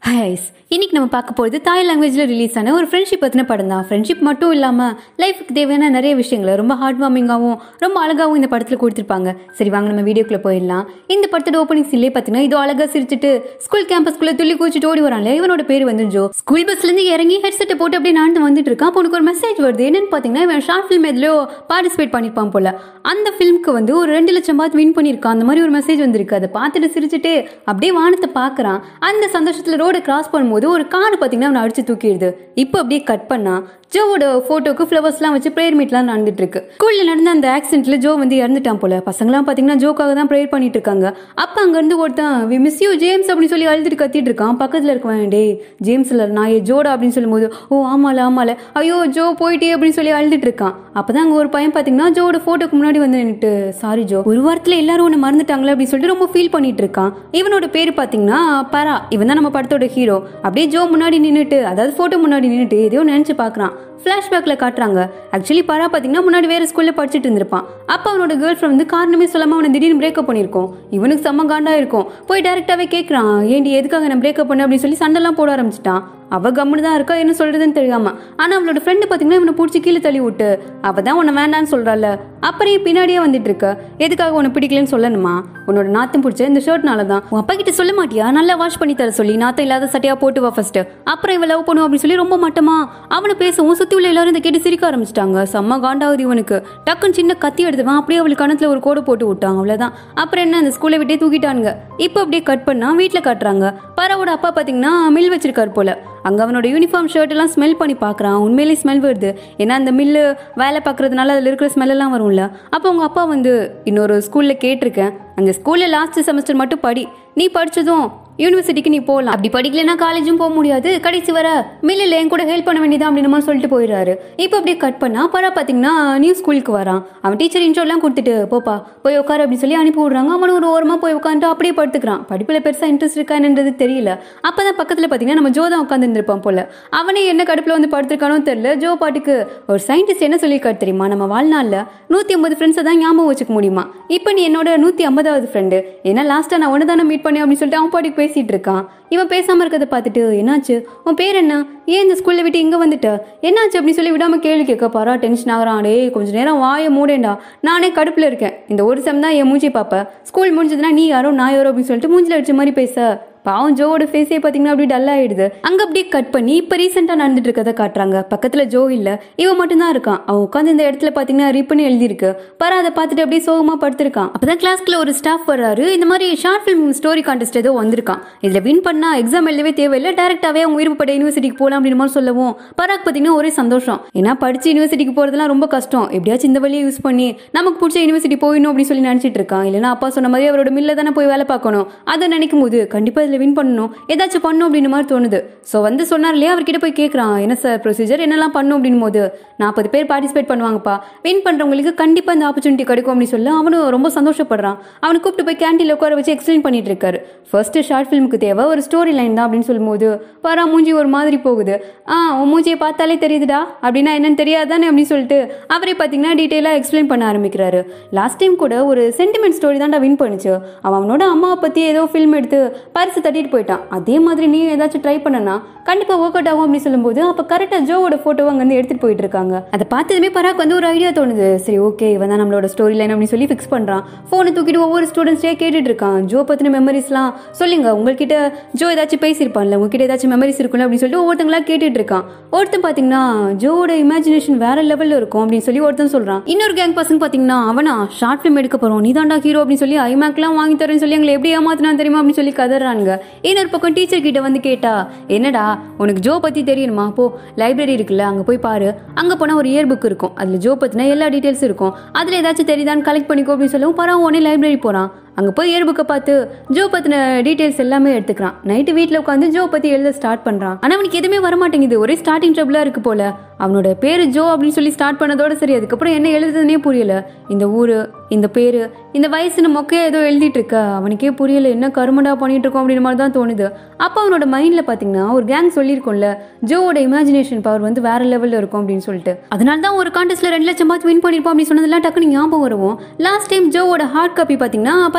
highs இன்னைக்கு நம்ம பார்க்க போகிறது தாய் லாங்குவேஜில் ரிலீஸ் ஆன ஒரு ஃப்ரெண்ட்ஷிப் பற்றின படம் தான் ஃப்ரெண்ட்ஷிப் மட்டும் இல்லாமல் லைஃபுக்கு தேவையான நிறைய விஷயங்களை ரொம்ப ஹார்ட் வார்மிங்காகவும் ரொம்ப அழகாகவும் இந்த படத்தில் கொடுத்துருப்பாங்க சரி வாங்க நம்ம வீடியோக்குள்ளே போயிடலாம் இந்த படத்தோட ஓப்பனிங் சீன்லேயே பார்த்தீங்கன்னா இதோ அழகாக சிரிச்சிட்டு ஸ்கூல் கேம்பஸ்குள்ளே துள்ளி குச்சிட்டு ஓடி வரான்ல இவனோட பேர் வந்து ஜோ ஸ்கூல் பஸ்லேருந்து இறங்கி ஹெட்செட்டை போட்டு அப்படியே நடந்து வந்துட்டு இருக்கான் அப்போ உனக்கு ஒரு மெசேஜ் வருது என்னன்னு பார்த்தீங்கன்னா இவன் ஷார்ட் ஃபிலிம் எதுலையோ பார்ட்டிசிபேட் பண்ணியிருப்பான் போல அந்த ஃபிலிம்க்கு வந்து ஒரு ரெண்டு லட்சம் பார்த்து வின் பண்ணியிருக்கான் அந்த மாதிரி ஒரு மெசேஜ் வந்திருக்கு அதை பார்த்துட்டு சிரிச்சுட்டு அப்படியே வானத்தை பார்க்குறான் அந்த சந்தோஷத்தில் ரோடை கிராஸ் பண்ணும்போது ஒரு கார் பார்த்தீங்கன்னா அவனை அடிச்சு தூக்கிடுது இப்போ அப்படியே கட் பண்ணா ஜோவோட ஃபோட்டோக்கு ஃப்ளவர்ஸ்லாம் வச்சு ப்ரேயர் மீட்லாம் நடந்துட்டு இருக்கு ஸ்கூலில் நடந்த அந்த ஆக்சிடென்ட்ல ஜோ வந்து இறந்துட்டான் போல பசங்களாம் பார்த்தீங்கன்னா ஜோக்காக தான் ப்ரேயர் பண்ணிட்டு இருக்காங்க அப்போ அங்கேருந்து ஒருத்தன் வி மிஸ் யூ ஜேம்ஸ் அப்படின்னு சொல்லி அழுதுட்டு கத்திட்டு இருக்கான் பக்கத்தில் இருக்கவன் டே ஜேம்ஸ் இல்லை நான் ஏ ஜோடா அப்படின்னு சொல்லும்போது ஓ ஆமால ஆமால ஐயோ ஜோ போயிட்டே அப்படின்னு சொல்லி அழுதுட்டு இருக்கான் அப்பதான் அங்கே ஒரு பையன் பார்த்தீங்கன்னா ஜோவோட ஃபோட்டோக்கு முன்னாடி வந்து நின்னுட்டு சாரி ஜோ ஒரு வாரத்தில் எல்லாரும் ஒன்று மறந்துட்டாங்களே அப்படின்னு சொல்லிட்டு ரொம்ப ஃபீல் பண்ணிட்டு இருக்கான் இவனோட பேர் பார்த்தீங்கன்னா பரா இவன் தான் நம்ம படத்தோட ஹீரோ அப்படியே ஜோ முன்னாடி நின்னுட்டு அதாவது ஃபோட்டோ முன்னாடி நின்னுட்டு எதையோ நினச்சி பார்க்குறான் ஃப்ளாஷ்பேக்ல காட்டுறாங்க ஆக்சுவலி பரா பார்த்தீங்கன்னா முன்னாடி வேற ஸ்கூல்ல படிச்சுட்டு இருந்திருப்பான் அப்போ அவனோட கேர்ள் ஃப்ரெண்ட் வந்து காரணமே சொல்லாம அவனை திடீர்னு பிரேக்கப் பண்ணியிருக்கோம் இவனுக்கு செம்ம காண்டா இருக்கும் போய் டேரெக்டாவே கேட்குறான் ஏண்டி எதுக்காக நான் பிரேக்கப் பண்ண அப்படின்னு சொல்லி சண்டைலாம் போட ஆரம்பிச்சிட்டான் அவ கம்முன்னு தான் இருக்கா என்ன சொல்றதுன்னு தெரியாம ஆனா அவளோட ஃப்ரெண்டு பாத்தீங்கன்னா இவனை பிடிச்சி கீழே தள்ளி விட்டு அவ தான் உன்னை வேண்டான்னு சொல்றாள் அப்புறம் பின்னாடியே வந்துட்டு இருக்க எதுக்காக உன்னை பிடிக்கலன்னு சொல்லணுமா உன்னோட நாத்தம் பிடிச்ச இந்த ஷர்ட்னால தான் உன் அப்பா கிட்ட சொல்ல மாட்டியா நல்லா வாஷ் பண்ணி தர சொல்லி நாத்தம் இல்லாத சட்டையா போட்டு வா ஃபர்ஸ்ட் அப்புறம் இவ லவ் பண்ணுவோம் அப்படின்னு சொல்லி ரொம்ப மட்டமா அவனை பேசவும் சுத்தி உள்ள எல்லாரும் இதை கேட்டு சிரிக்க ஆரம்பிச்சிட்டாங்க செம்ம காண்டாவது இவனுக்கு டக்குன்னு சின்ன கத்தி எடுத்துவான் அப்படியே அவளுக்கு கணத்துல ஒரு கோடு போட்டு விட்டாங்க அவ்வளவுதான் அப்புறம் என்ன அந்த ஸ்கூலை விட்டே தூக்கிட்டானுங்க இப்போ அப்படியே கட் பண்ணா வீட்டுல காட்டுறாங்க பரவோட அப்பா பாத்தீங்கன்னா மில் வச்சிருக்காரு போல அங்கே அவனோட யூனிஃபார்ம் ஷர்ட் எல்லாம் ஸ்மெல் பண்ணி பார்க்குறான் உண்மையிலேயே ஸ்மெல் வருது ஏன்னா அந்த மில்லு வேலை பார்க்குறதுனால அதில் இருக்கிற ஸ்மெல் எல்லாம் வரும்ல அப்போ உங்கள் அப்பா வந்து இன்னொரு ஸ்கூலில் கேட்டிருக்கேன் அந்த ஸ்கூலில் லாஸ்ட் செமஸ்டர் மட்டும் படி நீ படிச்சதும் யூனிவர்சிட்டிக்கு நீ போகலாம் அப்படி படிக்கலைன்னா காலேஜும் போக முடியாது கடைசி வர மில்லில் என் கூட ஹெல்ப் பண்ண வேண்டியதா அப்படின்னு மாதிரி சொல்லிட்டு போயிடுறாரு இப்போ அப்படியே கட் பண்ணா பரா பார்த்தீங்கன்னா நியூ ஸ்கூலுக்கு வரான் அவன் டீச்சர் இன்ட்ரோலாம் கொடுத்துட்டு போப்பா போய் உட்காரு அப்படின்னு சொல்லி அனுப்பி விடுறாங்க அவன் ஒரு ஓரமாக போய் உட்காந்துட்டு அப்படியே படுத்துக்கிறான் படிப்பில் பெருசாக இன்ட்ரெஸ்ட் இருக்கா என்னன்றது தெரியல அப்போ தான் பக்கத்தில் பார்த்தீங்கன்னா நம்ம ஜோ தான் உட்காந்துருப்பான் போல அவனே என்ன கடுப்பில் வந்து படுத்திருக்கானோ தெரியல ஜோ பாட்டுக்கு ஒரு சயின்டிஸ்ட் என்ன சொல்லியிருக்காரு தெரியுமா நம்ம வாழ்நாளில் நூற்றி ஐம்பது ஃப்ரெண்ட்ஸை தான் ஞாபகம் வச்சுக்க முடியுமா இப்போ நீ என்னோட நூற்றி ஐம்பதாவது ஃப்ரெண்டு ஏன்னா லாஸ்ட்டாக நான் ஒன்று தானே மீட் பண்ணி அப்படின்னு சொல்லிட்டு அவன் பாட்டுக்கு பேசிட்டு இருக்கான் இவன் பேசாம இருக்கிறத பார்த்துட்டு என்னாச்சு உன் பேர் என்ன ஏன் இந்த ஸ்கூல்ல விட்டு இங்க வந்துட்ட என்னாச்சு அப்படின்னு சொல்லி விடாம கேள்வி கேட்க பாரா டென்ஷன் ஆகிறான் டேய் கொஞ்ச நேரம் வாயை மூடேண்டா நானே கடுப்புல இருக்கேன் இந்த ஒரு செம் தான் என் மூஞ்சி பார்ப்ப ஸ்கூல் முடிஞ்சதுன்னா நீ யாரோ நான் யாரோ அப்படின்னு சொல்லிட்டு மூஞ்சில அடிச்ச மாதிரி பேச பாவம் ஜோவோட ஃபேஸே பார்த்தீங்கன்னா அப்படி டல் ஆயிடுது அங்கே அப்படியே கட் பண்ணி இப்போ ரீசெண்டாக நடந்துட்டு இருக்கதை காட்டுறாங்க பக்கத்தில் ஜோ இல்லை இவன் மட்டும்தான் இருக்கான் அவன் உட்காந்து இந்த இடத்துல பார்த்தீங்கன்னா ரிப்புன்னு எழுதியிருக்கு பாரு அதை பார்த்துட்டு அப்படியே சோகமாக படுத்திருக்கான் அப்பதான் கிளாஸ்க்குள்ள ஒரு ஸ்டாஃப் வர்றாரு இந்த மாதிரி ஷார்ட் ஃபிலிம் ஸ்டோரி கான்டெஸ்ட் ஏதோ வந்திருக்கான் இதில் வின் பண்ணா எக்ஸாம் எழுதவே தேவையில்லை டேரெக்டாகவே அவங்க விருப்பப்பட்ட யூனிவர்சிட்டிக்கு போகலாம் அப்படின்னு மாதிரி சொல்லவும் பராக் பார்த்தீங்கன்னா ஒரே சந்தோஷம் ஏன்னா படிச்சு யூனிவர்சிட்டிக்கு போகிறதுலாம் ரொம்ப கஷ்டம் எப்படியாச்சும் இந்த வழியை யூஸ் பண்ணி நமக்கு பிடிச்ச யூனிவர்சிட்டி போயிடணும் அப்படின்னு சொல்லி நினச்சிட்டு இருக்கான் இல்லைன்னா அப்பா சொன்ன மாதிரி அவரோட மில்ல தானே போய் வேலை பார்க்கணும் அதை நினைக்கும் போது கண்டிப்பாக இதில் வின் பண்ணணும் ஏதாச்சும் பண்ணும் அப்படின்னு மாதிரி தோணுது ஸோ வந்து சொன்னார் இல்லையா அவர்கிட்ட போய் கேட்குறான் என்ன சார் ப்ரொசீஜர் என்னெல்லாம் பண்ணும் அப்படின் போது நாற்பது பேர் பார்ட்டிசிபேட் பண்ணுவாங்கப்பா வின் பண்ணுறவங்களுக்கு கண்டிப்பாக இந்த ஆப்பர்ச்சுனிட்டி கிடைக்கும் அப்படின்னு சொல்ல அவனும் ரொம்ப சந்தோஷப்படுறான் அவனை கூப்பிட்டு போய் கேன்டீனில் உட்கார வச்சு எக்ஸ்பிளைன் பண்ணிட்டு இருக்காரு ஃபர்ஸ்ட் ஷார்ட் ஃபிலிமுக்கு தேவை ஒரு ஸ்டோரி லைன் தான் அப்படின்னு சொல்லும்போது பாரா மூஞ்சி ஒரு மாதிரி போகுது ஆ உன் மூஞ்சியை பார்த்தாலே தெரியுதுடா அப்படின்னா என்னன்னு தெரியாதானே அப்படின்னு சொல்லிட்டு அவரே பார்த்தீங்கன்னா டீட்டெயிலாக எக்ஸ்பிளைன் பண்ண ஆரம்பிக்கிறாரு லாஸ்ட் டைம் கூட ஒரு சென்டிமெண்ட் ஸ்டோரி தான்டா வின் பண்ணுச்சு அவன் அவனோட அம்மாவை பற்றி ஏதோ ஃபில்ம் எடுத்து பரிசு தட்டிட்டு போயிட்டான் அதே மாதிரி நீ ஏதாச்சும் ட்ரை பண்ணனா கண்டிப்பாக ஒர்க் அவுட் ஆகும் அப்படின்னு சொல்லும்போது அப்போ கரெக்டாக ஜோவோட ஃபோட்டோவை அங்கேருந்து எடுத்துகிட்டு போயிட்டு இருக்காங்க அதை பார்த்ததுமே பராக் வந்து ஒரு ஐடியா தோணுது சரி ஓகே இவன் தான் நம்மளோட ஸ்டோரி லைன் அப்படின்னு சொல்லி ஃபிக்ஸ் பண்ணுறான் ஃபோனை தூக்கிட்டு ஒவ்வொரு ஸ்டூடெண்ட்ஸே கேட்டுட்டு இருக்கான் ஜோ பற்றின மெமரிஸ்லாம் சொல்லுங்க உங்ககிட்ட ஜோ ஏதாச்சும் பேசியிருப்பான்ல உங்ககிட்ட ஏதாச்சும் மெமரிஸ் இருக்கும்ல அப்படின்னு சொல்லிட்டு ஒவ்வொருத்தங்களா கேட்டுட்டு இருக்கான் ஒருத்தன் பார்த்தீங்கன்னா ஜோவோட இமேஜினேஷன் வேற லெவலில் இருக்கும் அப்படின்னு சொல்லி ஒருத்தன் சொல்கிறான் இன்னொரு கேங் பசங்க பார்த்தீங்கன்னா அவனா ஷார்ட் ஃபிலிம் எடுக்க போகிறோம் நீ தாண்டா ஹீரோ அப்படின்னு சொல்லி ஐமேக்லாம் வாங்கி தரேன்னு சொல்லி எங்களை எப்படி ஏமாத்தினா தெரியுமா அப்படின்னு சொல்லி கதறானுங்க இன்னொரு பக்கம் டீச்சர் கிட்ட வந்து கேட்டா என்னடா உனக்கு ஜோ பத்தி தெரியணுமா போ லைப்ரரி இருக்குல்ல அங்க போய் பாரு அங்க போனா ஒரு இயர் புக் இருக்கும் அதுல ஜோ பத்தின எல்லா டீடைல்ஸ் இருக்கும் அதுல ஏதாச்சும் தெரியுதான்னு கலெக்ட் பண்ணிக்கோ அப்படின்னு சொல்லவும் பரவ உடனே லைப்ரரி போறான் அங்கே போய் இயர் புக்கை பார்த்து ஜோ பற்றின டீட்டெயில்ஸ் எல்லாமே எடுத்துக்கிறான் நைட்டு வீட்டில் உட்காந்து ஜோ பற்றி எழுத ஸ்டார்ட் பண்ணுறான் ஆனால் அவனுக்கு எதுவுமே வர மாட்டேங்குது ஒரே ஸ்டார்டிங் ட்ரபிளாக இருக்கு போல அவனோட பேர் ஜோ அப்படின்னு சொல்லி ஸ்டார்ட் பண்ணதோட சரி அதுக்கப்புறம் என்ன எழுதுறதுனே புரியல இந்த ஊர் இந்த பேர் இந்த வயசுன்னு மொக்கையா ஏதோ எழுதிட்டு இருக்க அவனுக்கே புரியல என்ன கருமடா பண்ணிட்டு இருக்கோம் அப்படின்னு மாதிரி தான் தோணுது அப்போ அவனோட மைண்டில் பார்த்தீங்கன்னா ஒரு கேங் சொல்லியிருக்கோம்ல ஜோவோட இமேஜினேஷன் பவர் வந்து வேற லெவலில் இருக்கும் அப்படின்னு சொல்லிட்டு அதனால தான் ஒரு கான்டெஸ்ட்ல ரெண்டு லட்சம் பார்த்து வின் பண்ணிருப்போம் அப்படின்னு சொன்னதெல்லாம் டக்குனு ஞாபகம் வருவோம் லாஸ்ட் டைம் ஜோவோட ஹார்ட் காப்பி பார்த்தீங்கன்னா பரா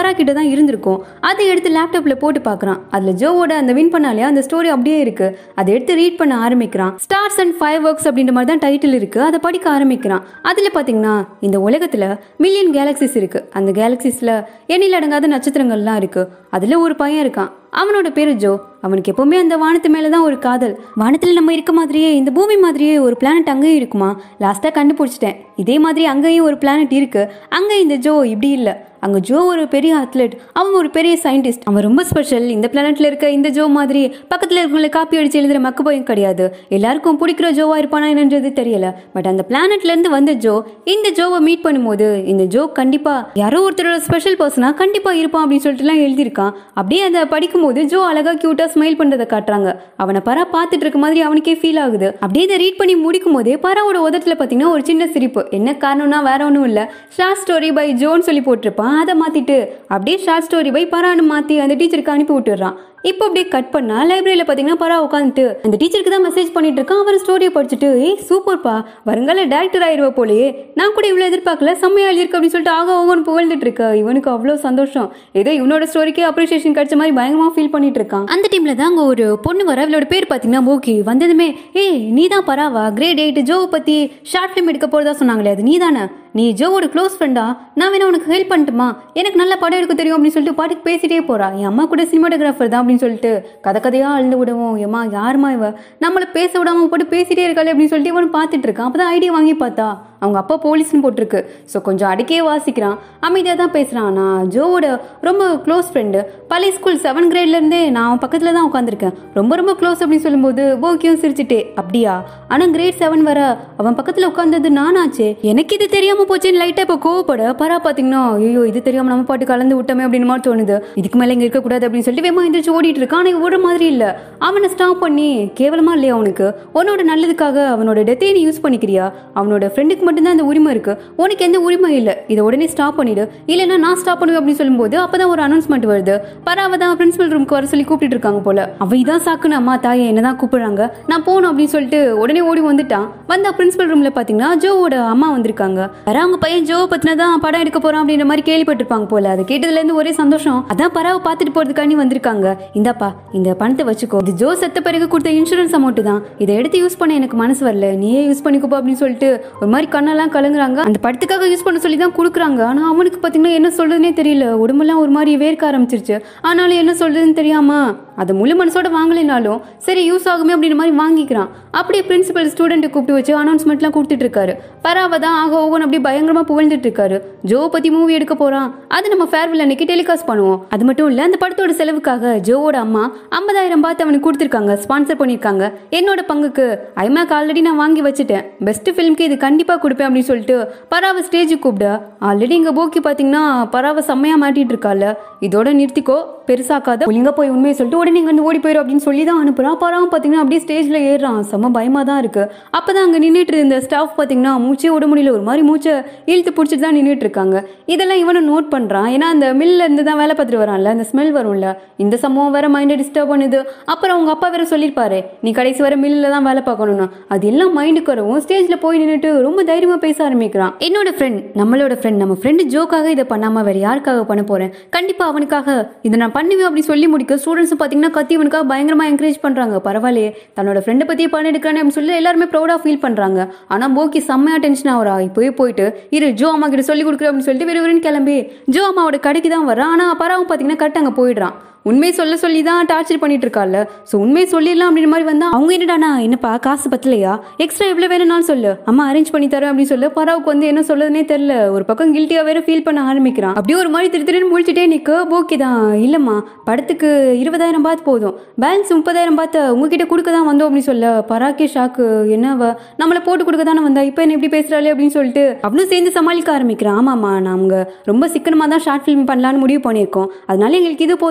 பரா கிட்ட தான் இருந்திருக்கும் அதை எடுத்து லேப்டாப்ல போட்டு பார்க்கறான் அதுல ஜோவோட அந்த வின் பண்ணாலே அந்த ஸ்டோரி அப்படியே இருக்கு அதை எடுத்து ரீட் பண்ண ஆரம்பிக்கிறான் ஸ்டார்ஸ் அண்ட் ஃபைவ் ஒர்க்ஸ் அப்படின்ற மாதிரி தான் டைட்டில் இருக்கு அதை படிக்க ஆரம்பிக்கிறான் அதுல பாத்தீங்கன்னா இந்த உலகத்துல மில்லியன் கேலக்சிஸ் இருக்கு அந்த கேலக்சிஸ்ல எண்ணில் அடங்காத நட்சத்திரங்கள்லாம் இருக்கு அதுல ஒரு பையன் இருக்கான் அவனோட பேரு ஜோ அவனுக்கு எப்பவுமே அந்த வானத்து மேல தான் ஒரு காதல் வானத்துல நம்ம இருக்க மாதிரியே இந்த பூமி மாதிரியே ஒரு பிளானட் அங்கேயும் இருக்குமா லாஸ்டா கண்டுபிடிச்சிட்டேன் இதே மாதிரி அங்கேயும் ஒரு பிளானட் இருக்கு அங்க இந்த ஜோ இப்படி இல்ல அங்க ஜோ ஒரு பெரிய அத்லெட் அவன் ஒரு பெரிய சயின்டிஸ்ட் அவன் ரொம்ப ஸ்பெஷல் இந்த பிளானட்ல இருக்க இந்த ஜோ மாதிரி பக்கத்துல இருக்கவங்களை காப்பி அடிச்சு எழுதுற மக்கு பயம் கிடையாது எல்லாருக்கும் பிடிக்கிற ஜோவா இருப்பானா என்னன்றது தெரியல பட் அந்த பிளானட்ல இருந்து வந்த ஜோ இந்த ஜோவை மீட் பண்ணும்போது இந்த ஜோ கண்டிப்பா யாரோ ஒருத்தரோட ஸ்பெஷல் பர்சனா கண்டிப்பா இருப்பான் அப்படின்னு சொல்லிட்டுலாம் எழுதியிருக்கான் அப்படியே அதை படிக்கும்போது ஜோ அழகா கியூட்டா ஸ்மைல் பண்றதை காட்டுறாங்க அவனை பரா பார்த்துட்டு இருக்க மாதிரி அவனுக்கே ஃபீல் ஆகுது அப்படியே இதை ரீட் பண்ணி முடிக்கும் போதே பராவோட உதட்டுல பாத்தீங்கன்னா ஒரு சின்ன சிரிப்பு என்ன காரணம்னா வேற ஒன்றும் இல்ல ஷார்ட் ஸ்டோரி பை ஜோன்னு சொல்லி போட்டிருப்பான் அதை மாத்திட்டு அப்படியே ஷார்ட் ஸ்டோரி பை பரான்னு மாத்தி அந்த டீச்சருக்கு அனுப்பி விட்டுறான் இப்போ அப்படியே கட் பண்ணா லைப்ரரியில பாத்தீங்கன்னா பரா உட்காந்துட்டு அந்த டீச்சருக்கு தான் மெசேஜ் பண்ணிட்டு இருக்கான் அவர் ஸ்டோரியை படிச்சுட்டு ஏய் சூப்பர்ப்பா வருங்கால டேரக்டர் ஆயிருவ போலயே நான் கூட இவ்வளவு எதிர்பார்க்கல செம்மையா எழுதிருக்கு அப்படின்னு சொல்லிட்டு ஆக ஓகன் புகழ்ந்துட்டு இருக்க இவனுக்கு அவ்வளோ சந்தோஷம் ஏதோ இவனோட ஸ்டோரிக்கே அப்ரிசியேஷன் கிடைச்ச மாதிரி பயங்கரமா ஃபீல் பண்ணிட்டு இருக்கான் அந்த டீம்ல தான் அங்க ஒரு பொண்ணு வர அவளோட பேர் பாத்தீங்கன்னா மோகி வந்ததுமே ஏய் நீ தான் பராவா கிரேட் எயிட் ஜோவை பத்தி ஷார்ட் ஃபிலிம் எடுக்க போறதா சொன்னாங்களே அது நீ தானே நீ ஜோவோட க்ளோஸ் ஃப்ரெண்டா நான் வேணா உனக்கு ஹெல்ப் பண்ணட்டுமா எனக்கு நல்ல படம் எடுக்க தெரியும் அப்படின்னு சொல்லிட்டு பாட்டுக்கு பேசிட்டே போறா என் அம்மா கூட சினிமாட்டோகிராஃபர் தான் அப்படின்னு சொல்லிட்டு கதை கதையா அழுந்து விடுவோம் ஏமா யாருமா இவ நம்மள பேச விடாம போட்டு பேசிட்டே இருக்காளே அப்படின்னு சொல்லிட்டு இவன் பார்த்துட்டு இருக்கான் அப்பதான் ஐடியா வாங்கி பார்த்தா அவங்க அப்பா போலீஸ்னு போட்டிருக்கு ஸோ கொஞ்சம் அடிக்கே வாசிக்கிறான் அமைதியாக தான் பேசுகிறான் நான் ஜோவோட ரொம்ப க்ளோஸ் ஃப்ரெண்டு பழைய ஸ்கூல் செவன் கிரேட்லேருந்தே நான் அவன் பக்கத்தில் தான் உட்காந்துருக்கேன் ரொம்ப ரொம்ப க்ளோஸ் அப்படின்னு சொல்லும்போது போக்கியும் சிரிச்சிட்டே அப்படியா ஆனால் கிரேட் செவன் வர அவன் பக்கத்தில் உட்காந்தது நானாச்சே எனக்கு இது தெரியாமல் போச்சேன்னு லைட்டாக இப்போ கோவப்பட பரா பார்த்தீங்கன்னா ஐயோ இது தெரியாமல் நம்ம பாட்டு கலந்து விட்டோமே அப்படின்னு மாதிரி தோணுது இதுக்கு மேலே இங்கே இருக்கக்கூடாது அப்படின்னு சொல்லிட்டு வேமா எந்திரிச்சு ஓடிட்டு இருக்கான் ஆனால் ஓடுற மாதிரி இல்லை அவனை ஸ்டாப் பண்ணி கேவலமா இல்லையா அவனுக்கு உன்னோட நல்லதுக்காக அவனோட டெத்தையை நீ யூஸ் பண்ணிக்கிறியா அவனோட ஃப்ரெண்டுக்கு மட்டும்தான் அந்த உரிமை இருக்கு உனக்கு எந்த உரிமை இல்லை இதை உடனே ஸ்டாப் பண்ணிடு இல்லைன்னா நான் ஸ்டாப் பண்ணுவேன் அப்படின்னு சொல்லும்போது அப்பதான் ஒரு அனௌன்ஸ்மெண்ட் வருது பராவை தான் பிரின்சிபல் ரூமுக்கு வர சொல்லி கூப்பிட்டு இருக்காங்க போல அவ இதான் சாக்குன்னு அம்மா தாயை என்னதான் கூப்பிடுறாங்க நான் போகணும் அப்படின்னு சொல்லிட்டு உடனே ஓடி வந்துட்டான் வந்தா பிரின்சிபல் ரூம்ல பாத்தீங்கன்னா ஜோவோட அம்மா வந்திருக்காங்க பரா அவங்க பையன் ஜோ பத்தினதான் படம் எடுக்க போறான் அப்படின்ற மாதிரி கேள்விப்பட்டிருப்பாங்க போல அதை கேட்டதுல இருந்து ஒரே சந்தோஷம் அதான் பராவை பார்த்துட்டு போறதுக்காண்டி வந்திருக்காங்க இந்தாப்பா இந்த பணத்தை வச்சுக்கோ இது ஜோ செத்த பிறகு கொடுத்த இன்சூரன்ஸ் அமௌண்ட் தான் இதை எடுத்து யூஸ் பண்ண எனக்கு மனசு வரல நீயே யூஸ் பண்ணிக்கோப்பா அப்படின்னு சொல்லிட்டு ஒரு மாதிரி கண்ணெல்லாம் கலங்குறாங்க அந்த படத்துக்காக யூஸ் பண்ண சொல்லி தான் கொடுக்குறாங்க ஆனா அவனுக்கு பாத்தீங்கன்னா என்ன சொல்றதுனே தெரியல உடம்பெல்லாம் ஒரு மாதிரி வேர்க்க ஆரம்பிச்சிருச்சு ஆனாலும் என்ன சொல்றதுன்னு தெரியாம அதை முழு மனசோட வாங்கலைனாலும் சரி யூஸ் ஆகுமே அப்படின்ற மாதிரி வாங்கிக்கிறான் அப்படியே பிரின்சிபல் ஸ்டூடெண்ட்டை கூப்பிட்டு வச்சு அனௌன்ஸ்மெண்ட்லாம் கொடுத்துட்டு இருக்காரு பராவை தான் ஆக ஓகன் அப்படி பயங்கரமா புகழ்ந்துட்டு இருக்காரு ஜோ பத்தி மூவி எடுக்க போறான் அது நம்ம ஃபேர்வெல் அன்னைக்கு டெலிகாஸ்ட் பண்ணுவோம் அது மட்டும் இல்ல அந்த படத்தோட செலவுக்காக ஜோவோட அம்மா ஐம்பதாயிரம் பார்த்து அவனுக்கு கொடுத்துருக்காங்க ஸ்பான்சர் பண்ணியிருக்காங்க என்னோட பங்குக்கு ஐமேக் ஆல்ரெடி நான் வாங்கி வச்சுட்டேன் பெஸ்ட் ஃபிலிம்க்கு இது கண்டிப்பா கொடுப்பேன் அப்படின்னு சொல்லிட்டு பராவை ஸ்டேஜுக்கு கூப்பிட ஆல்ரெடி இங்க போக்கி பாத்தீங்கன்னா பராவை செம்மையா மாட்டிட்டு இருக்கால இதோட நிறுத்திக்கோ பெருசாக்காத ஒழுங்கா போய் உண்மையை சொல்லிட்டு உடனே இங்க வந்து ஓடி போயிடும் அப்படின்னு சொல்லி தான் அனுப்புறான் பராவும் பாத்தீங்கன்னா அப்படியே ஸ்டேஜ்ல ஏறுறான் செம்ம பயமா தான் இருக்கு அப்பதான் அங்க நின்றுட்டு இருந்த ஸ்டாஃப் பாத்தீங்கன்னா மூச்சே விட முடியல ஒரு மாதிரி மூச்சை இழுத்து பிடிச்சிட்டு தான் நின்றுட்டு இருக்காங்க இதெல்லாம் இவனும் நோட் பண்றான் ஏன்னா அந்த மில்ல இருந்து தான் வேலை பார்த்துட்டு வரான்ல அந்த ஸ்மெல் வரும்ல இந்த சம்பவம் வேற மைண்டை டிஸ்டர்ப் பண்ணுது அப்புறம் அவங்க அப்பா வேற சொல்லியிருப்பாரு நீ கடைசி வரை மில்லில் தான் வேலை பார்க்கணும்னு அது எல்லாம் மைண்டுக்கு வரவும் ஸ்டேஜ்ல போய் நின்றுட்டு ரொம்ப தைரியமா பேச ஆரம்பிக்கிறான் என்னோட ஃப்ரெண்ட் நம்மளோட ஃப்ரெண்ட் நம்ம ஃப்ரெண்டு ஜோக்காக இதை பண்ணாம வேற யாருக்காக பண்ண போறேன் கண்டிப்பா அவனுக்காக இதை நான் பண்ணுவேன் அப்படி சொல்லி முடிக்க ஸ்டூடெண்ட்ஸ் பாத்தீங்கன்னா கத்தி இவனுக்காக பயங்கரமா என்கரேஜ் பண்றாங்க பரவாயில்லையே தன்னோட ஃப்ரெண்டை பத்தியே பண்ண எடுக்கிறானே அப்படின்னு சொல்லி எல்லாருமே ப்ரௌடா ஃபீல் பண்றாங்க ஆனா போக்கி செம்மையா டென்ஷன் ஆகுறா இப்போயே போயிட்டு இரு ஜோ அம்மா கிட்ட சொல்லி கொடுக்குறேன் அப்படின்னு சொல்லிட்டு விறுவிறுன்னு கிளம்பி ஜோ அம்மாவோட கடைக்கு தான் வரான் ஆனா பராவும் பாத்தீங்கன்னா கரெக்ட் அங்க போயிடுறான் உண்மை சொல்ல சொல்லி தான் டார்ச்சர் பண்ணிட்டு இருக்கால ஸோ உண்மை சொல்லிடலாம் அப்படின்ற மாதிரி வந்தா அவங்க என்னடானா என்னப்பா காசு பத்தலையா எக்ஸ்ட்ரா எவ்வளோ வேணும்னாலும் சொல்லு அம்மா அரேஞ்ச் பண்ணி தரேன் அப்படின்னு சொல்லு பராவுக்கு வந்து என்ன சொல்றதுனே தெரியல ஒரு பக்கம் கில்ட்டியா வேற ஃபீல் பண்ண ஆரம்பிக்கிறான் அப்படியே ஒரு மாதிரி திரு திருன்னு முழிச்சிட்டே நிக்க போக்கி தான் இல்லம்மா படத்துக்கு இருபதாயிரம் பாத் போதும் பேலன்ஸ் முப்பதாயிரம் பார்த்து உங்ககிட்ட கொடுக்க தான் வந்தோம் அப்படின்னு சொல்ல பராக்கே ஷாக்கு என்னவ நம்மளை போட்டு கொடுக்க தானே வந்தா இப்போ என்ன எப்படி பேசுறாளே அப்படின்னு சொல்லிட்டு அவனும் சேர்ந்து சமாளிக்க ஆரம்பிக்கிறான் ஆமாம்மா நாங்க ரொம்ப சிக்கனமாக தான் ஷார்ட் ஃபிலிம் பண்ணலான்னு முடிவு பண்ணியிருக்கோம் அதனால எங்களுக்கு இது போதும்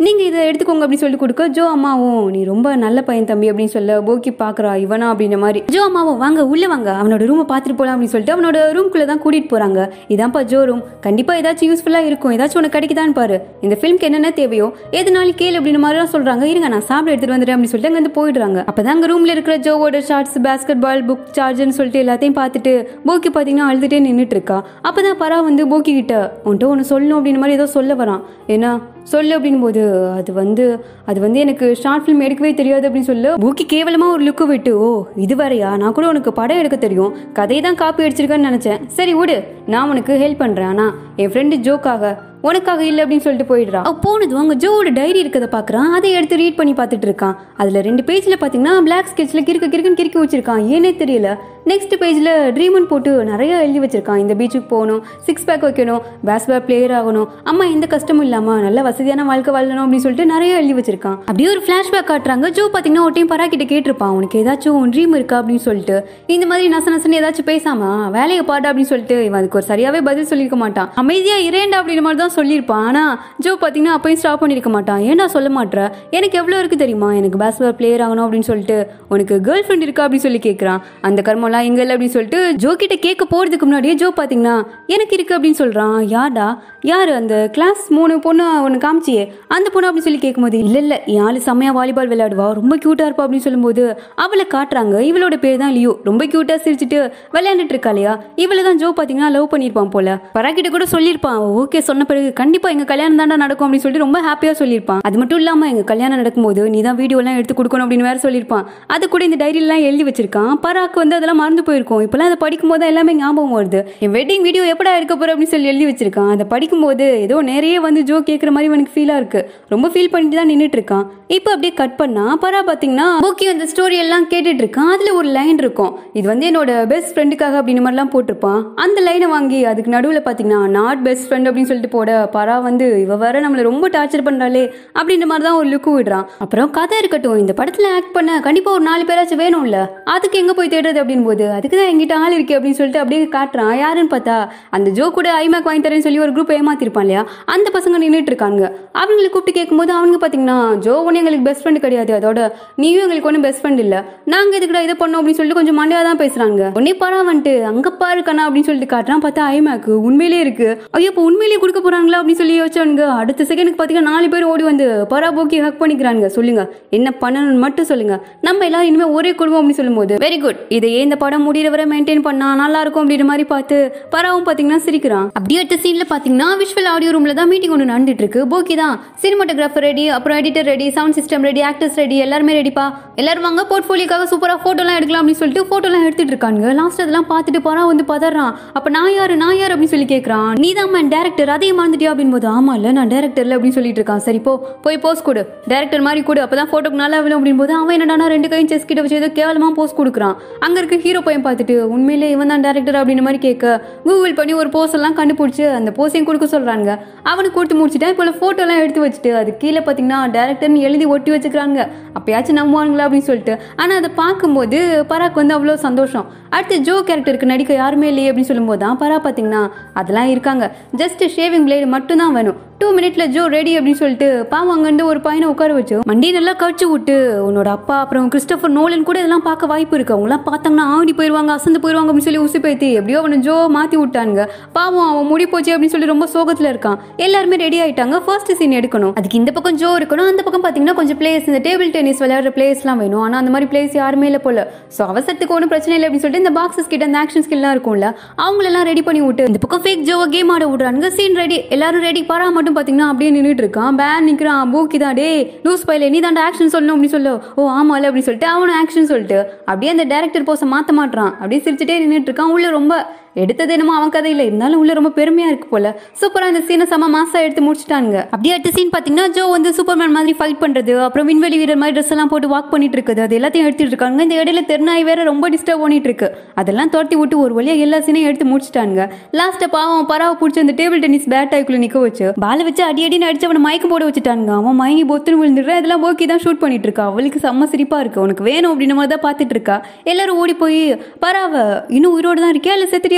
நீங்க இதை எடுத்துக்கோங்க அப்படின்னு சொல்லிட்டு கொடுக்க ஜோ அம்மாவும் நீ ரொம்ப நல்ல பையன் தம்பி அப்படின்னு சொல்ல போக்கி பாக்குறா இவனா அப்படின்ற மாதிரி ஜோ அம்மாவும் வாங்க உள்ள வாங்க அவனோட ரூமை பார்த்துட்டு போலாம் அப்படின்னு சொல்லிட்டு அவனோட ரூம்குள்ள தான் கூட்டிட்டு போறாங்க இதான்ப்பா ஜோ ரூம் கண்டிப்பா ஏதாச்சும் யூஸ்ஃபுல்லா இருக்கும் ஏதாச்சும் உனக்கு கிடைக்குதான்னு பாரு இந்த ஃபிலிம்க்கு என்னென்ன தேவையோ எதுனாலும் கேளு அப்படின்ற மாதிரி தான் சொல்றாங்க இருங்க நான் சாப்பிட எடுத்துட்டு வந்துடுறேன் அப்படின்னு சொல்லிட்டு அங்க இருந்து போயிடுறாங்க அப்பதான் அங்க ரூம்ல இருக்கிற ஜோவோட ஷார்ட்ஸ் பேஸ்கெட் பால் புக் சார்ஜர்னு சொல்லிட்டு எல்லாத்தையும் பார்த்துட்டு போக்கி பாத்தீங்கன்னா அழுதுட்டே நின்றுட்டு இருக்கா அப்பதான் பரா வந்து போக்கி கிட்ட உன்கிட்ட ஒன்று சொல்லணும் அப்படின்ற மாதிரி ஏதோ சொல்ல வரான் ஏன்னா சொல்லு அப்படின் போது அது வந்து அது வந்து எனக்கு ஷார்ட் ஃபிலிம் எடுக்கவே தெரியாது அப்படின்னு சொல்லு பூக்கி கேவலமாக ஒரு லுக்கு விட்டு ஓ இது வரையா நான் கூட உனக்கு படம் எடுக்க தெரியும் கதையை தான் காப்பி அடிச்சிருக்கேன்னு நினச்சேன் சரி விடு நான் உனக்கு ஹெல்ப் பண்ணுறேன் ஆனால் என் ஃப்ரெண்டு ஜோக்காக உனக்காக இல்லை அப்படின்னு சொல்லிட்டு போயிடுறான் அவ போனதும் அங்கே ஜோவோட டைரி இருக்கதை பார்க்குறான் அதை எடுத்து ரீட் பண்ணி பார்த்துட்டு இருக்கான் அதில் ரெண்டு பேஜில் பார்த்தீங்கன்னா பிளாக் ஸ்கெட்சில் கிறுக்கு கிறுக்குன்னு கிறுக்கி வச்சிருக்கான் ஏனே தெரியல நெக்ஸ்ட் பேஜில் ட்ரீமன் போட்டு நிறைய எழுதி வச்சிருக்கான் இந்த பீச்சுக்கு போகணும் சிக்ஸ் பேக் வைக்கணும் பேஸ்பால் பிளேயர் ஆகணும் அம்மா எந்த கஷ்டமும் இல்லாமல் நல்ல வசதியான வாழ்க்கை வாழணும் அப்படின்னு சொல்லிட்டு நிறைய எழுதி வச்சிருக்கான் அப்படியே ஒரு ஃப்ளாஷ்பேக் காட்டுறாங்க ஜோ பார்த்தீங்கன்னா ஒரு டைம் பரா கிட்ட கேட்டிருப்பான் உனக்கு ஏதாச்சும் ட்ரீம் இருக்கா அப்படின்னு சொல்லிட்டு இந்த மாதிரி நச நசன்னு ஏதாச்சும் பேசாம வேலையை பாடு அப்படின்னு சொல்லிட்டு இவன் அதுக்கு ஒரு சரியாவே பதில் சொல்லியிருக்க மாட்டான் அமைதியா இரேண்டா அப்படின்ற மாதிரி தான் சொல்லியிருப்பான் ஆனா ஜோ பார்த்தீங்கன்னா அப்பயும் ஸ்டாப் பண்ணியிருக்க மாட்டான் ஏன்டா சொல்ல மாட்ற எனக்கு எவ்வளோ இருக்கு தெரியுமா எனக்கு பேஸ்பால் பிளேயர் ஆகணும் அப்படின்னு சொல்லிட்டு உனக்கு கேர்ள் ஃப்ரெண்ட் இருக்கா அப்படின்னு சொல்லி கேட்குறான் அந்த கர்மம்லாம் இங்க இல்லை அப்படின்னு சொல்லிட்டு ஜோ கிட்ட கேட்க போறதுக்கு முன்னாடியே ஜோ பார்த்தீங்கன்னா எனக்கு இருக்கு அப்படின்னு சொல்றான் யார்டா யாரு அந்த கிளாஸ் மூணு பொண்ணு ஒன்று காமிச்சியே அந்த பொண்ணு அப்படின்னு சொல்லி கேட்கும்போது இல்லை இல்லை என் ஆளு செம்மையா வாலிபால் விளையாடுவா ரொம்ப க்யூட்டாக இருப்பா அப்படின்னு சொல்லும்போது அவளை காட்டுறாங்க இவளோட பேர் தான் லியோ ரொம்ப க்யூட்டாக சிரிச்சிட்டு விளையாண்டுட்டு இருக்கா இல்லையா இவளை தான் ஜோ பார்த்தீங்கன்னா லவ் பண்ணியிருப்பான் போல பராக்கிட்ட கூட சொல்லியிருப்பான் ஓகே சொன்ன பிறகு கண்டிப்பாக எங்கள் கல்யாணம் தாண்டா நடக்கும் அப்படின்னு சொல்லிட்டு ரொம்ப ஹாப்பியாக சொல்லியிருப்பான் அது மட்டும் இல்லாமல் எங்கள் கல்யாணம் நடக்கும்போது நீ தான் வீடியோலாம் எடுத்து கொடுக்கணும் அப்படின்னு வேற சொல்லியிருப்பான் அது கூட இந்த டைரியிலாம் எழுதி வச்சிருக்கான் பராக்கு வந்து அதெல்லாம் மறந்து போயிருக்கும் இப்போலாம் அதை படிக்கும்போது தான் எல்லாமே ஞாபகம் வருது என் வெட்டிங் வீடியோ எப்படா எடுக்க போற அப்படின்னு சொல்லி எழுதி வச்சிருக்கான் அதை படிக்கும்போது ஏதோ நிறைய வந்து ஜோ கேட்குற மாதிரி எனக்கு ஃபீலாக இருக்கு ரொம்ப ஃபீல் பண்ணிட்டு தான் நின்றுட்டு இருக்கான் இப்போ அப்படியே கட் பண்ணா பரா பார்த்தீங்கன்னா ஓகே அந்த ஸ்டோரி எல்லாம் கேட்டுட்டு இருக்கான் அதில் ஒரு லைன் இருக்கும் இது வந்து என்னோட பெஸ்ட் ஃப்ரெண்டுக்காக அப்படின்னு மாதிரிலாம் போட்டிருப்பான் அந்த லைனை வாங்கி அதுக்கு நடுவில் பார்த்தீங்கன்னா நாட் பெஸ்ட் ஃப்ரெண்ட் அப்படின்னு சொல்லிட்டு போட பரா வந்து இவ வேற நம்மளை ரொம்ப டார்ச்சர் பண்ணுறாளே அப்படின்ற மாதிரி தான் ஒரு லுக்கு விடுறான் அப்புறம் கதை இருக்கட்டும் இந்த படத்தில் ஆக்ட் பண்ண கண்டிப்பாக ஒரு நாலு பேராச்சும் வேணும்ல அதுக்கு எங்கே போய் தேடுறது அப்படின் போது அதுக்கு தான் எங்கிட்ட ஆள் இருக்கு அப்படின்னு சொல்லிட்டு அப்படியே காட்டுறான் யாருன்னு பார்த்தா அந்த ஜோ கூட ஐமேக் வாங்கி தரேன்னு சொல்லி ஒரு குரூப் ஏமாத்திருப்பான் இல்லையா அந்த பசங்க நின்றுட்டு இருக்காங்க அவங்களை கூப்பிட்டு கேட்கும்போது அவங்க பார்த்தீங்கன்னா ஜோ ஒன்று எங்களுக்கு பெஸ்ட் ஃப்ரெண்ட் கிடையாது அதோட நீயும் எங்களுக்கு ஒன்றும் பெஸ்ட் ஃப்ரெண்ட் இல்லை நாங்கள் இதுக்கிட்ட இதை பண்ணோம் அப்படின்னு சொல்லிட்டு கொஞ்சம் மண்டையாக தான் பேசுகிறாங்க உடனே பரா வந்துட்டு அங்கே பாரு கண்ணா அப்படின்னு சொல்லிட்டு காட்டுறான் பார்த்தா ஐமேக்கு உண்மையிலே இருக்கு ஐயோ இப்போ உண்மையிலேயே கொடுக்க போகிறாங்களா அப்படின்னு சொல்லி யோசிச்சானுங்க அடுத்த செகண்டுக்கு பார்த்தீங்கன்னா நாலு பேர் ஓடி வந்து பரா போக்கி ஹக் பண்ணிக்கிறாங்க சொல்லுங்க என்ன பண்ணணும்னு மட்டும் சொல்லுங்க நம்ம எல்லாரும் இனிமேல் ஒரே குடும்பம் அப்படின்னு சொல்லும்போது வெரி குட் இதையே இந்த படம் முடிகிற வரை மெயின்டைன் பண்ணா நல்லா இருக்கும் அப்படின்ற மாதிரி பார்த்து பராவும் பார்த்தீங்கன்னா சிரிக்கிறான் அப்படியே அடுத்த சீன்ல பார்த்தீங்கன்னா விஷுவல் ஆடியோ ரூம்ல தான் மீட்டிங் ஒன்று நடந்துட்டு இருக்கு போக்கி தான் சினிமாட்டோகிராஃபர் ரெடி அப்புறம் editor ready sound system ready actors ready எல்லாருமே ரெடிப்பா எல்லாரும் வாங்க போர்ட்ஃபோலியோக்காக சூப்பராக ஃபோட்டோலாம் எடுக்கலாம் அப்படின்னு சொல்லிட்டு ஃபோட்டோலாம் எடுத்துட்டு இருக்காங்க லாஸ்ட் அதெல்லாம் பார்த்துட்டு போறா வந்து பதறான் அப்போ நான் யாரு நான் யார் அப்படின்னு சொல்லி கேட்குறான் நீ தான் மேன் டேரக்டர் அதையும் மறந்துட்டியா அப்படின்னு போது ஆமா இல்லை நான் டேரக்டர்ல அப்படின்னு சொல்லிட்டு இருக்கான் சரி போ போய் போஸ் கொடு டேரக்டர் மாதிரி கொடு அப்பதான் ஃபோட்டோக்கு நல்லா விழும் அப்படின்னு போது அவன் என்னடா ரெண்டு கையும் செஸ் கிட்ட வச்சு ஏதோ கேவலமா போஸ் கொடுக்குறான் அங்க இருக்க ஹீரோ பையன் பார்த்துட்டு உண்மையிலே இவன் தான் டேரக்டர் அப்படின்னு மாதிரி கேட்க கூகுள் பண்ணி ஒரு போஸ் எல்லாம் கண்டுபிடிச்சு அந்த போஸையும் கொடுக்க சொல்றாங்க அவனுக்கு கொடுத்து முடிச்சுட்டா இப்போ ஃபோட்டோ எல்லாம் எடுத்து வச்சுட்டு அது கீழே பார்த்தீங்கன்னா டேரக்டர்னு எழுதி ஒட்டி வச்சுக்கிறாங்க அப்பயாச்சும் நம்புவாங்களா அப்படின்னு சொல்லிட்டு ஆனால் அதை பார்க்கும்போது பராக் வந்து அவ்வளோ சந்தோஷம் அடுத்து ஜோ கேரக்டருக்கு நடிக்க யாருமே இல்லையே அப்படின்னு சொல்லும்போது தான் பரா பார்த்தீங்கன்னா அதெல்லாம் இருக்காங்க ஜஸ்ட் ஷேவிங் பிளேடு மட்டும்தான் வேணும் டூ மினிட்ல ஜோ ரெடி அப்படின்னு சொல்லிட்டு பாவம் அங்கேருந்து ஒரு பையனை உட்கார வச்சு மண்டி நல்லா கழிச்சு விட்டு உன்னோட அப்பா அப்புறம் கிறிஸ்டோபர் நோலன் கூட இதெல்லாம் பார்க்க வாய்ப்பு இருக்கு அவங்களாம் பார்த்தாங்கன்னா ஆடி போயிடுவாங்க அசந்து போயிடுவாங்க அப்படின்னு சொல்லி உசு பேத்தி எப்படியோ அவனை ஜோ மாற்றி விட்டானுங்க பாவம் அவன் முடி போச்சு அப்படின்னு சொல்லி ரொம்ப சோகத்தில் இருக்கான் எல்லாருமே ரெடி ஆயிட்டாங்க ஃபர்ஸ்ட் சீன் எடுக்கணும் அதுக்கு இந்த பக்கம் ஜோ இருக்கணும் அந்த பக்கம் பார்த்தீங்கன்னா கொஞ்சம் பிளேஸ் இந்த டேபிள் டென்னிஸ் விளையாடுற பிளேஸ்லாம் வேணும் ஆனால் அந்த மாதிரி பிளேஸ் யாருமே இல்லை போல ஸோ அவசரத்துக்கு ஒன்றும் பிரச்சனை இல்லை அப்படின்னு சொல்லிட்டு இந்த பாக்ஸஸ் கிட்ட இந்த ஆக்ஷன் ஸ்கில்லாம் இருக்கும்ல அவங்களெல்லாம் ரெடி பண்ணி விட்டு இந்த பக்கம் ஃபேக் ஜோவை கேம் ஆட விடுறாங்க சீன் ரெடி எல்லாரும் ரெடி பாரா மட்டும் பார்த்தீங்கன்னா அப்படியே நின்றுட்டு இருக்கான் பேன் நிற்கிறான் பூக்கி தான் டே லூஸ் பையில நீ தான் ஆக்ஷன் சொல்லணும் அப்படின்னு சொல்லு ஓ ஆமால அப்படின்னு சொல்லிட்டு அவனும் ஆக்ஷன் சொல்லிட்டு அப்படியே அந்த டேரக்டர் போஸை மாற்ற மாட்டான் அப்படியே சிரிச்சுட்டே நின்றுட்டு இருக்கான் உள்ள ரொம்ப எடுத்தது என்னமோ அவன் கதையில இருந்தாலும் உள்ள ரொம்ப பெருமையா இருக்கு போல சூப்பரா இந்த சீனை செம மாசா எடுத்து முடிச்சிட்டாங்க அப்படியே அடுத்த சீன் பாத்தீங்கன்னா ஜோ வந்து சூப்பர்மேன் மாதிரி ஃபைட் பண்றது அப்புறம் விண்வெளி வீரர் மாதிரி ட்ரெஸ் எல்லாம் போட்டு வாக் பண்ணிட்டு இருக்குது அது எல்லாத்தையும் எடுத்துட்டு இருக்காங்க இந்த இடையில தெருநாய் வேற ரொம்ப டிஸ்டர்ப் பண்ணிட்டு இருக்கு அதெல்லாம் துரத்தி விட்டு ஒரு வழியா எல்லா சீனையும் எடுத்து முடிச்சிட்டாங்க லாஸ்ட்டா பாவம் பராவை பிடிச்சி அந்த டேபிள் டென்னிஸ் பேட் ஆய்க்குள்ள நிக்க வச்சு பால வச்சு அடி அடின்னு அடிச்சு அவனை மயக்கம் போட வச்சுட்டாங்க அவன் மயங்கி பொத்துன்னு விழுந்துடுறான் இதெல்லாம் ஓகே தான் ஷூட் பண்ணிட்டு இருக்கா அவளுக்கு செம்ம சிரிப்பா இருக்கு உனக்கு வேணும் அப்படின்ற மாதிரி தான் பார்த்துட்டு இருக்கா எல்லாரும் ஓடி போய் பராவ இன்னும் உயிரோடு தான் இருக்கியா இல்லை செத்துட்டியா அப்படின்னு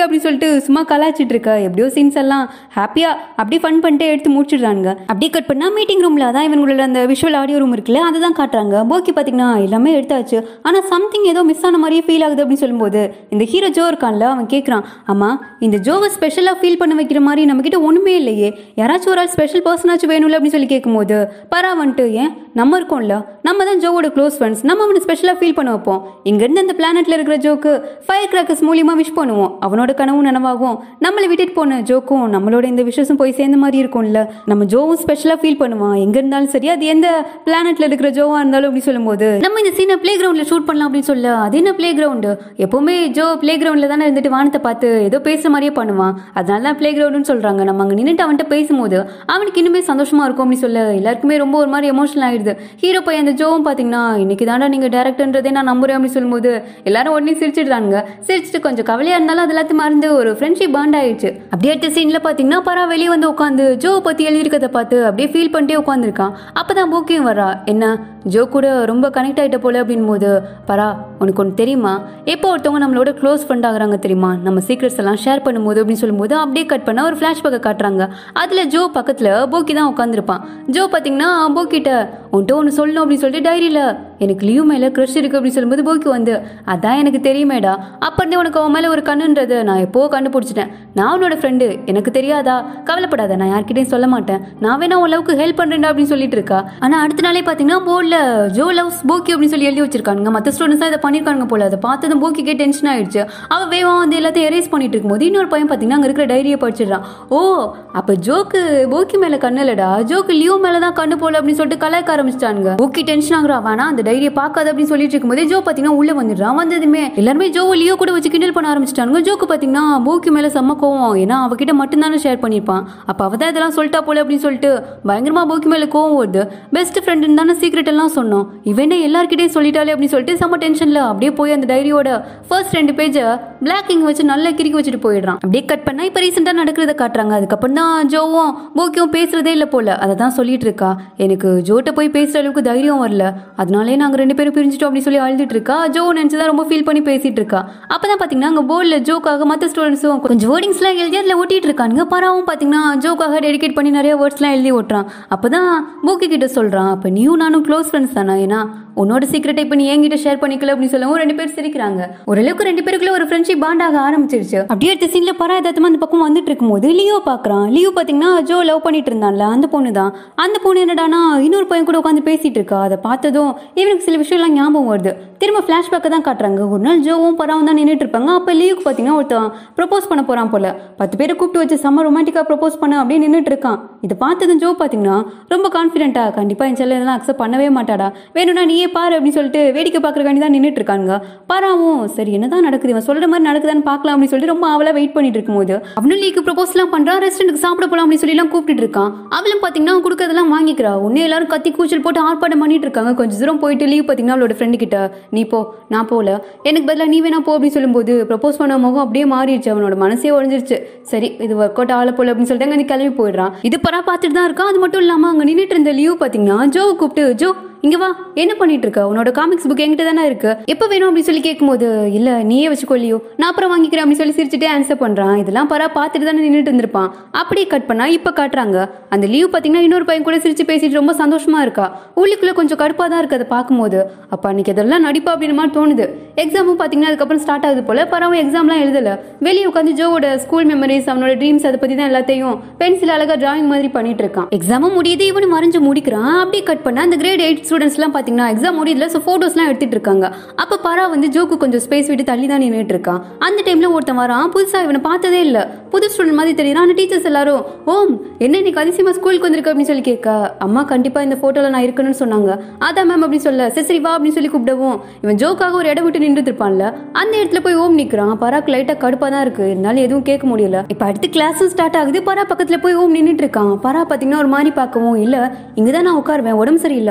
அப்படின்னு சொல்லிட்டு சும்மா கலாச்சிட்டு இருக்க எப்படியோ சீன்ஸ் எல்லாம் ஹாப்பியா அப்படியே ஃபன் பண்ணிட்டு எடுத்து முடிச்சிடுறாங்க அப்படியே கட் பண்ணா மீட்டிங் ரூம்ல தான் இவங்களோட அந்த விஷுவல் ஆடியோ ரூம் இருக்குல்ல அதை தான் காட்டுறாங்க போக்கி பார்த்தீங்கன்னா எல்லாமே எடுத்தாச்சு ஆனால் சம்திங் ஏதோ மிஸ் ஆன மாதிரியே ஃபீல் ஆகுது அப்படின்னு சொல்லும்போது இந்த ஹீரோ ஜோ இருக்கான்ல அவன் கேட்குறான் ஆமா இந்த ஜோவை ஸ்பெஷலாக ஃபீல் பண்ண வைக்கிற மாதிரி நம்மக்கிட்ட ஒன்றுமே இல்லையே யாராச்சும் ஒரு ஆள் ஸ்பெஷல் பர்சனாச்சும் வேணும்ல அப்படின்னு சொல்லி கேட்கும்போது பரா வந்துட்டு ஏன் நம்ம இருக்கோம்ல நம்ம தான் ஜோவோட க்ளோஸ் ஃப்ரெண்ட்ஸ் நம்ம அவனை ஸ்பெஷலாக ஃபீல் பண்ண வைப்போம் இங்கேருந்து அந்த பிளானெட்டில் இருக்கிற ஜோக்கு ஃபயர் கிராக்கர்ஸ் மூலியமாக விஷ் பண்ணுவோம் அவனோட கனவும் நனவாகும் நம்மளை விட்டுட்டு போன ஜோக்கும் நம்மளோட இந்த விஷயம் போய் சேர்ந்த மாதிரி இருக்கும்ல நம்ம ஜோவும் ஸ்பெஷலாக ஃபீல் பண்ணுவான் எங்கே இருந்தாலும் சரி அது எந்த பிளானெட்டில் இருக்கிற ஜோவா இருந்தாலும் அப்படி சொல்லும்போது நம்ம இந்த சீனை ப்ளே கிரவுண்டில் ஷூட் பண்ணலாம் அப்படின்னு சொல்ல அது என்ன ப்ளே கிரவுண்டு எப்போவுமே ஜோ ப்ளே கிரவுண்டில் தானே இருந்துட்டு வானத்தை பார்த்து ஏதோ பேசுகிற மாதிரியே பண்ணுவான் அதனால தான் ப்ளே கிரவுண்டுன்னு சொல்கிறாங்க நம்ம அங்கே நின்றுட்டு அவன்கிட்ட பேசும்போது அவனுக்கு இன்னுமே சந்தோஷமா இருக்கும் அப்படின்னு சொல்ல எல்லாருக்குமே ரொம்ப ஒரு மாதிரி எமோஷனல் ஆயிடுது ஹீரோ பையன் அந்த ஜோவும் பார்த்தீங்கன்னா இன்னைக்கு தாண்டா நீங்கள் டேரக்டர்ன்றதே நான் நம்புறேன் அப்படின்னு சொல்லும்போது எல்லாரும் உடனே சிரிச்சிடுறாங்க சிரிச்சிட்டு கொஞ்சம் கவலையாக இருந்தாலும் அது எல்லாத்தையும் மறந்து ஒரு ஃப்ரெண்ட்ஷிப் பாண்ட் ஆயிடுச்சு அப்படியே அடுத்த சீனில் பார்த்தீங்கன்னா பரா வெளியே வந்து உட்காந்து ஜோவை பற்றி எழுதியிருக்கதை பார்த்து அப்படியே ஃபீல் பண்ணிட்டே உட்காந்துருக்கான் அப்போ தான் போக்கியும் வரா என்ன ஜோ கூட ரொம்ப கனெக்ட் ஆகிட்ட போல அப்படின் போது பரா உனக்கு ஒன்று தெரியுமா எப்போ ஒருத்தவங்க நம்மளோட க்ளோஸ் ஃப்ரெண்ட் ஆகுறாங்க தெரியுமா நம்ம சீக்ரெட்ஸ் எல்லாம் ஷேர் பண்ணும்போது அப்படின்னு சொல்லும்போது அப்படியே கட் பண்ண ஒரு ஃப்ளாஷ்பேக்கை காட்டுறாங்க அதில் ஜோ பக்கத்தில் போக்கி தான் உட்காந்துருப்பான் ஜோ பார்த்தீங்கன்னா போக்கிட்ட உன்ட்ட ஒன்று சொல்லணும் அப்படின்னு சொல்லிட்டு டைரியில் எனக்கு லீவ் மேலே க்ரஷ் இருக்கு அப்படின்னு சொல்லும்போது போக்கி வந்து அதான் எனக்கு தெரியுமேடா அப்போ இருந்தே உனக்கு அவன் மேலே ஒரு கண்ணுன்றதை நான் எப்போ கண்டுபிடிச்சிட்டேன் நான் உன்னோட ஃப்ரெண்டு எனக்கு தெரியாதா கவலைப்படாத நான் யார்கிட்டயும் சொல்ல மாட்டேன் நான் வேணா உன் லவ்க்கு ஹெல்ப் பண்ணுறேன்டா அப்படின்னு சொல்லிட்டு இருக்கா ஆனால் அடுத்த நாளே பார்த்தீங்கன்னா போர்டில் ஜோ லவ்ஸ் போக்கி அப்படின்னு சொல்லி எழுதி வச்சிருக்காங்க மற்ற ஸ்டூடெண்ட்ஸ் இதை பண்ணியிருக்காங்க போல அதை பார்த்ததும் போக்கிக்கே டென்ஷன் ஆயிடுச்சு அவள் வேகமாக வந்து எல்லாத்தையும் எரேஸ் பண்ணிட்டு இருக்கும்போது இன்னொரு பையன் பார்த்தீங்கன்னா அங்கே இருக்கிற டைரியை படிச்சிடுறான் ஓ அப்போ ஜோக்கு போக்கி மேலே கண்ணு இல்லடா ஜோக்கு லியோ மேலே தான் கண்ணு போல அப்படின்னு சொல்லிட்டு கலாய்க்க ஆரம்பிச்சிட்டாங்க போக்கி டென்ஷன் ஆகுறா வேணா அந்த டைரியை பார்க்காத அப்படின்னு சொல்லிட்டு இருக்கும்போதே ஜோ பார்த்தீங்கன்னா உள்ள வந்துடுறான் வந்ததுமே எல்லாருமே ஜோ லியோ கூட வச்சு கிண்டல் பண்ண ஆரம்பிச்சிட்டாங்க ஜோக்கு பார்த்தீங்கன்னா போக்கி மேலே செம்ம கோவம் ஏன்னா அவகிட்ட மட்டும்தானே ஷேர் பண்ணியிருப்பான் அப்போ அவ தான் இதெல்லாம் சொல்லிட்டா போல அப்படின்னு சொல்லிட்டு பயங்கரமா போக்கி மேலே கோவம் வருது பெஸ்ட் ஃப்ரெண்டுன்னு தானே சீக்ரெட் எல்லாம் சொன்னோம் இவனே எல்லார்கிட்டயும் சொல்லிட்டாலே அப்படின்னு சொல்லிட்டு செம்ம டென்ஷன்ல அப்படியே போய் அந்த டைரியோட ஃபர்ஸ்ட் ரெண்டு பேஜை பிளாக் இங்க் வச்சு நல்லா கிறுக்கி வச்சுட்டு போயிடுறான் அப்படியே கட் பண்ணா இப்போ ரீசெண்டாக நடக்கிறத காட்டுறாங்க அதுக்கப்புறம் தான் ஜோவும் போக்கியும் பேசுறதே இல்லை போல அதை தான் சொல்லிட்டு இருக்கா எனக்கு ஜோட்ட போய் பேசுற அளவுக்கு தைரியம் வரல அதனாலே நாங்கள் ரெண்டு பேரும் பிரிஞ்சிட்டோம் அப்படின்னு சொல்லி அழுதுட்டு இருக்கா ஜோ நினச்சதான் ரொம்ப ஃபீல் பண்ணி பேசிட்டு இருக்கா அப்பதான் பார்த்தீங்கன்னா அங்கே போர்டில் ஜோக்காக மற்ற ஸ்டூடெண்ட்ஸும் கொஞ்சம் வேர்டிங்ஸ்லாம் எழுதி அதில் ஒட்டிட்டு இருக்கானுங்க பராவும் பார்த்தீங்கன்னா ஜோக்காக டெடிகேட் பண்ணி நிறைய வேர்ட்ஸ்லாம் எழுதி ஓட்டுறான் அப்பதான் போக்கி கிட்ட சொல்றான் அப்போ நீயும் நானும் க்ளோஸ் ஃப்ரெண்ட்ஸ் தானே ஏன்னா உன்னோட சீக்கிரட்டை இப்போ நீ என்கிட்ட ஷேர் பண்ணிக்கல அப்படின்னு சொல்லவும் ரெண்டு பேர் சிரிக்கிறாங்க ஓரளவுக்கு ரெண்டு பேருக்குள்ள ஒரு ஃப்ரெண்ட்ஷிப் பாண்ட் ஆக ஆரம்பிச்சிருச்சு அப்படியே அடுத்த சீன்ல பரா எதாத்தமா அந்த பக்கம் வந்துட்டு இருக்கும்போது லியோ பாக்குறான் லியோ பாத்தீங்கன்னா ஜோ லவ் பண்ணிட்டு இருந்தான்ல அந்த பொண்ணு தான் அந்த பொண்ணு என்னடானா இன்னொரு பையன் கூட உட்காந்து பேசிட்டு இருக்கா அதை பார்த்ததும் இவனுக்கு சில விஷயம்லாம் ஞாபகம் வருது திரும்ப ஃபிளாஷ்பேக்கை தான் காட்டுறாங்க ஒரு நாள் ஜோவும் பராவும் தான் நின்றுட்டு இருப்பாங்க அப்போ லீவுக்கு பார்த்தீங்கன்னா ஒருத்தன் ப்ரொபோஸ் பண்ண போறான் போல பத்து பேரை கூப்பிட்டு வச்சு செம்ம ரொமான்டிக்காக ப்ரொபோஸ் பண்ண அப்படியே நின்றுட்டு இருக்கான் இதை பார்த்ததும் ஜோ பார்த்தீங்கன்னா ரொம்ப கான்ஃபிடென்ட்டா கண்டிப்பா என் செல்ல இதெல்லாம் அக்செப்ட் பண்ணவே மாட்டாடா வேணும்னா நீயே பாரு அப்படின்னு சொல்லிட்டு வேடிக்கை பார்க்கறக்காண்டி தான் நின்றுட்டு இருக்காங்க பாராவும் சரி என்னதான் நடக்குது இவன் சொல்ற மாதிரி நடக்குதான்னு பார்க்கலாம் அப்படின்னு சொல்லிட்டு ரொம்ப அவளா வெயிட் பண்ணிட்டு இருக்கும்போது அவனும் லீக்கு ப்ரொபோஸ்லாம் பண்றான் ரெஸ்டாரண்ட்டுக்கு சாப்பிட போலாம் அப்படின்னு சொல்லி எல்லாம் கூப்பிட்டு இருக்கான் அவளும் பார்த்தீங்கன்னா கொடுக்கறதெல்லாம் வாங்கிக்கிறா உடனே எல்லாரும் கத்தி கூச்சல் போட்டு ஆர்ப்பாட்டம் பண்ணிட்டு இருக்காங்க கொஞ்சம் தூரம் போயிட்டு லீவ் பார்த்தீங்கன்னா அவளோட ஃப்ரெண்டு கிட்ட நீ போ நான் போல எனக்கு பதிலாக நீ வேணா போ அப்படின்னு சொல்லும்போது ப்ரப்போஸ் பண்ண முகம் அப்படியே மாறிடுச்சு அவனோட மனசே உடஞ்சிருச்சு சரி இது ஒர்க் அவுட் ஆகல போல அப்படின்னு சொல்லிட்டு அங்கே கிளம்பி போயிடுறான் இது பரா பார்த்துட்டு தான் இருக்கான் அது மட்டும் இல்லாமல் அங்கே நின்றுட்டு இருந்த லீவ் பார்த்தீங்கன்னா ஜோவை கூப்பிட்டு ஜோ இங்க வா என்ன பண்ணிட்டு இருக்க உன்னோட காமிக்ஸ் புக் என்கிட்ட தானே இருக்கு எப்போ வேணும் அப்படின்னு சொல்லி கேட்கும்போது இல்ல நீயே வச்சுக்கொள்ளியோ நான் அப்புறம் வாங்கிக்கிறேன் அப்படின்னு சொல்லி சிரிச்சுட்டே ஆன்சர் பண்றான் இதெல்லாம் பரா பார்த்துட்டு தானே நின்றுட்டு இருந்திருப்பான் அப்படியே கட் பண்ணா இப்போ காட்டுறாங்க அந்த லீவ் பார்த்தீங்கன்னா இன்னொரு பையன் கூட சிரிச்சு பேசிட்டு ரொம்ப சந்தோஷமா இருக்கா உள்ளுக்குள்ள கொஞ்சம் கடுப்பா தான் இருக்கு அதை பார்க்கும்போது அப்ப அன்னைக்கு இதெல்லாம் நடிப்பா அப்படின்னு மாதிரி தோணுது எக்ஸாமும் பார்த்தீங்கன்னா அதுக்கப்புறம் ஸ்டார்ட் ஆகுது போல பரவும் எக்ஸாம்லாம் எழுதல வெளியே உட்காந்து ஜோவோட ஸ்கூல் மெமரிஸ் அவனோட ட்ரீம்ஸ் அதை பத்தி தான் எல்லாத்தையும் பென்சில் அழகா டிராயிங் மாதிரி பண்ணிட்டு இருக்கான் எக்ஸாமும் முடியுது இவனு மறைஞ்சு முடிக்கிறான் அப்படியே கட் பண்ணா அந்த கிரேட் எயிட் ஸ்டூடெண்ட்ஸ்லாம் பார்த்தீங்கன்னா எக்ஸாம் முடியல ஸோ ஃபோட்டோஸ்லாம் எடுத்துட்டு இருக்காங்க அப்போ பரா வந்து ஜோக்கு கொஞ்சம் ஸ்பேஸ் விட்டு தள்ளி தான் நின்றுட்டு இருக்கான் அந்த டைம்ல ஒருத்தன் வரான் புதுசாக இவனை பார்த்ததே இல்லை புது ஸ்டூடெண்ட் மாதிரி தெரியறான் அந்த டீச்சர்ஸ் எல்லாரும் ஓம் என்ன இன்னைக்கு அதிசயமா ஸ்கூலுக்கு வந்திருக்க அப்படின்னு சொல்லி கேட்க அம்மா கண்டிப்பா இந்த போட்டோல நான் இருக்கணும்னு சொன்னாங்க அதான் மேம் அப்படின்னு சொல்ல சரி சரி வா அப்படின்னு சொல்லி கூப்பிடவும் இவன் ஜோக்காக ஒரு இடம் விட்டு நின்றுட்டு இருப்பான்ல அந்த இடத்துல போய் ஓம் நிக்கிறான் பராக்கு லைட்டா கடுப்பா தான் இருக்கு இருந்தாலும் எதுவும் கேட்க முடியல இப்ப அடுத்து கிளாஸும் ஸ்டார்ட் ஆகுது பரா பக்கத்துல போய் ஓம் நின்றுட்டு இருக்கான் பரா பாத்தீங்கன்னா ஒரு மாதிரி பார்க்கவும் இல்ல இங்கதான் நான் உட்காருவேன் உடம்பு சரியில்லை அதான் ஸ்கூலுக்கு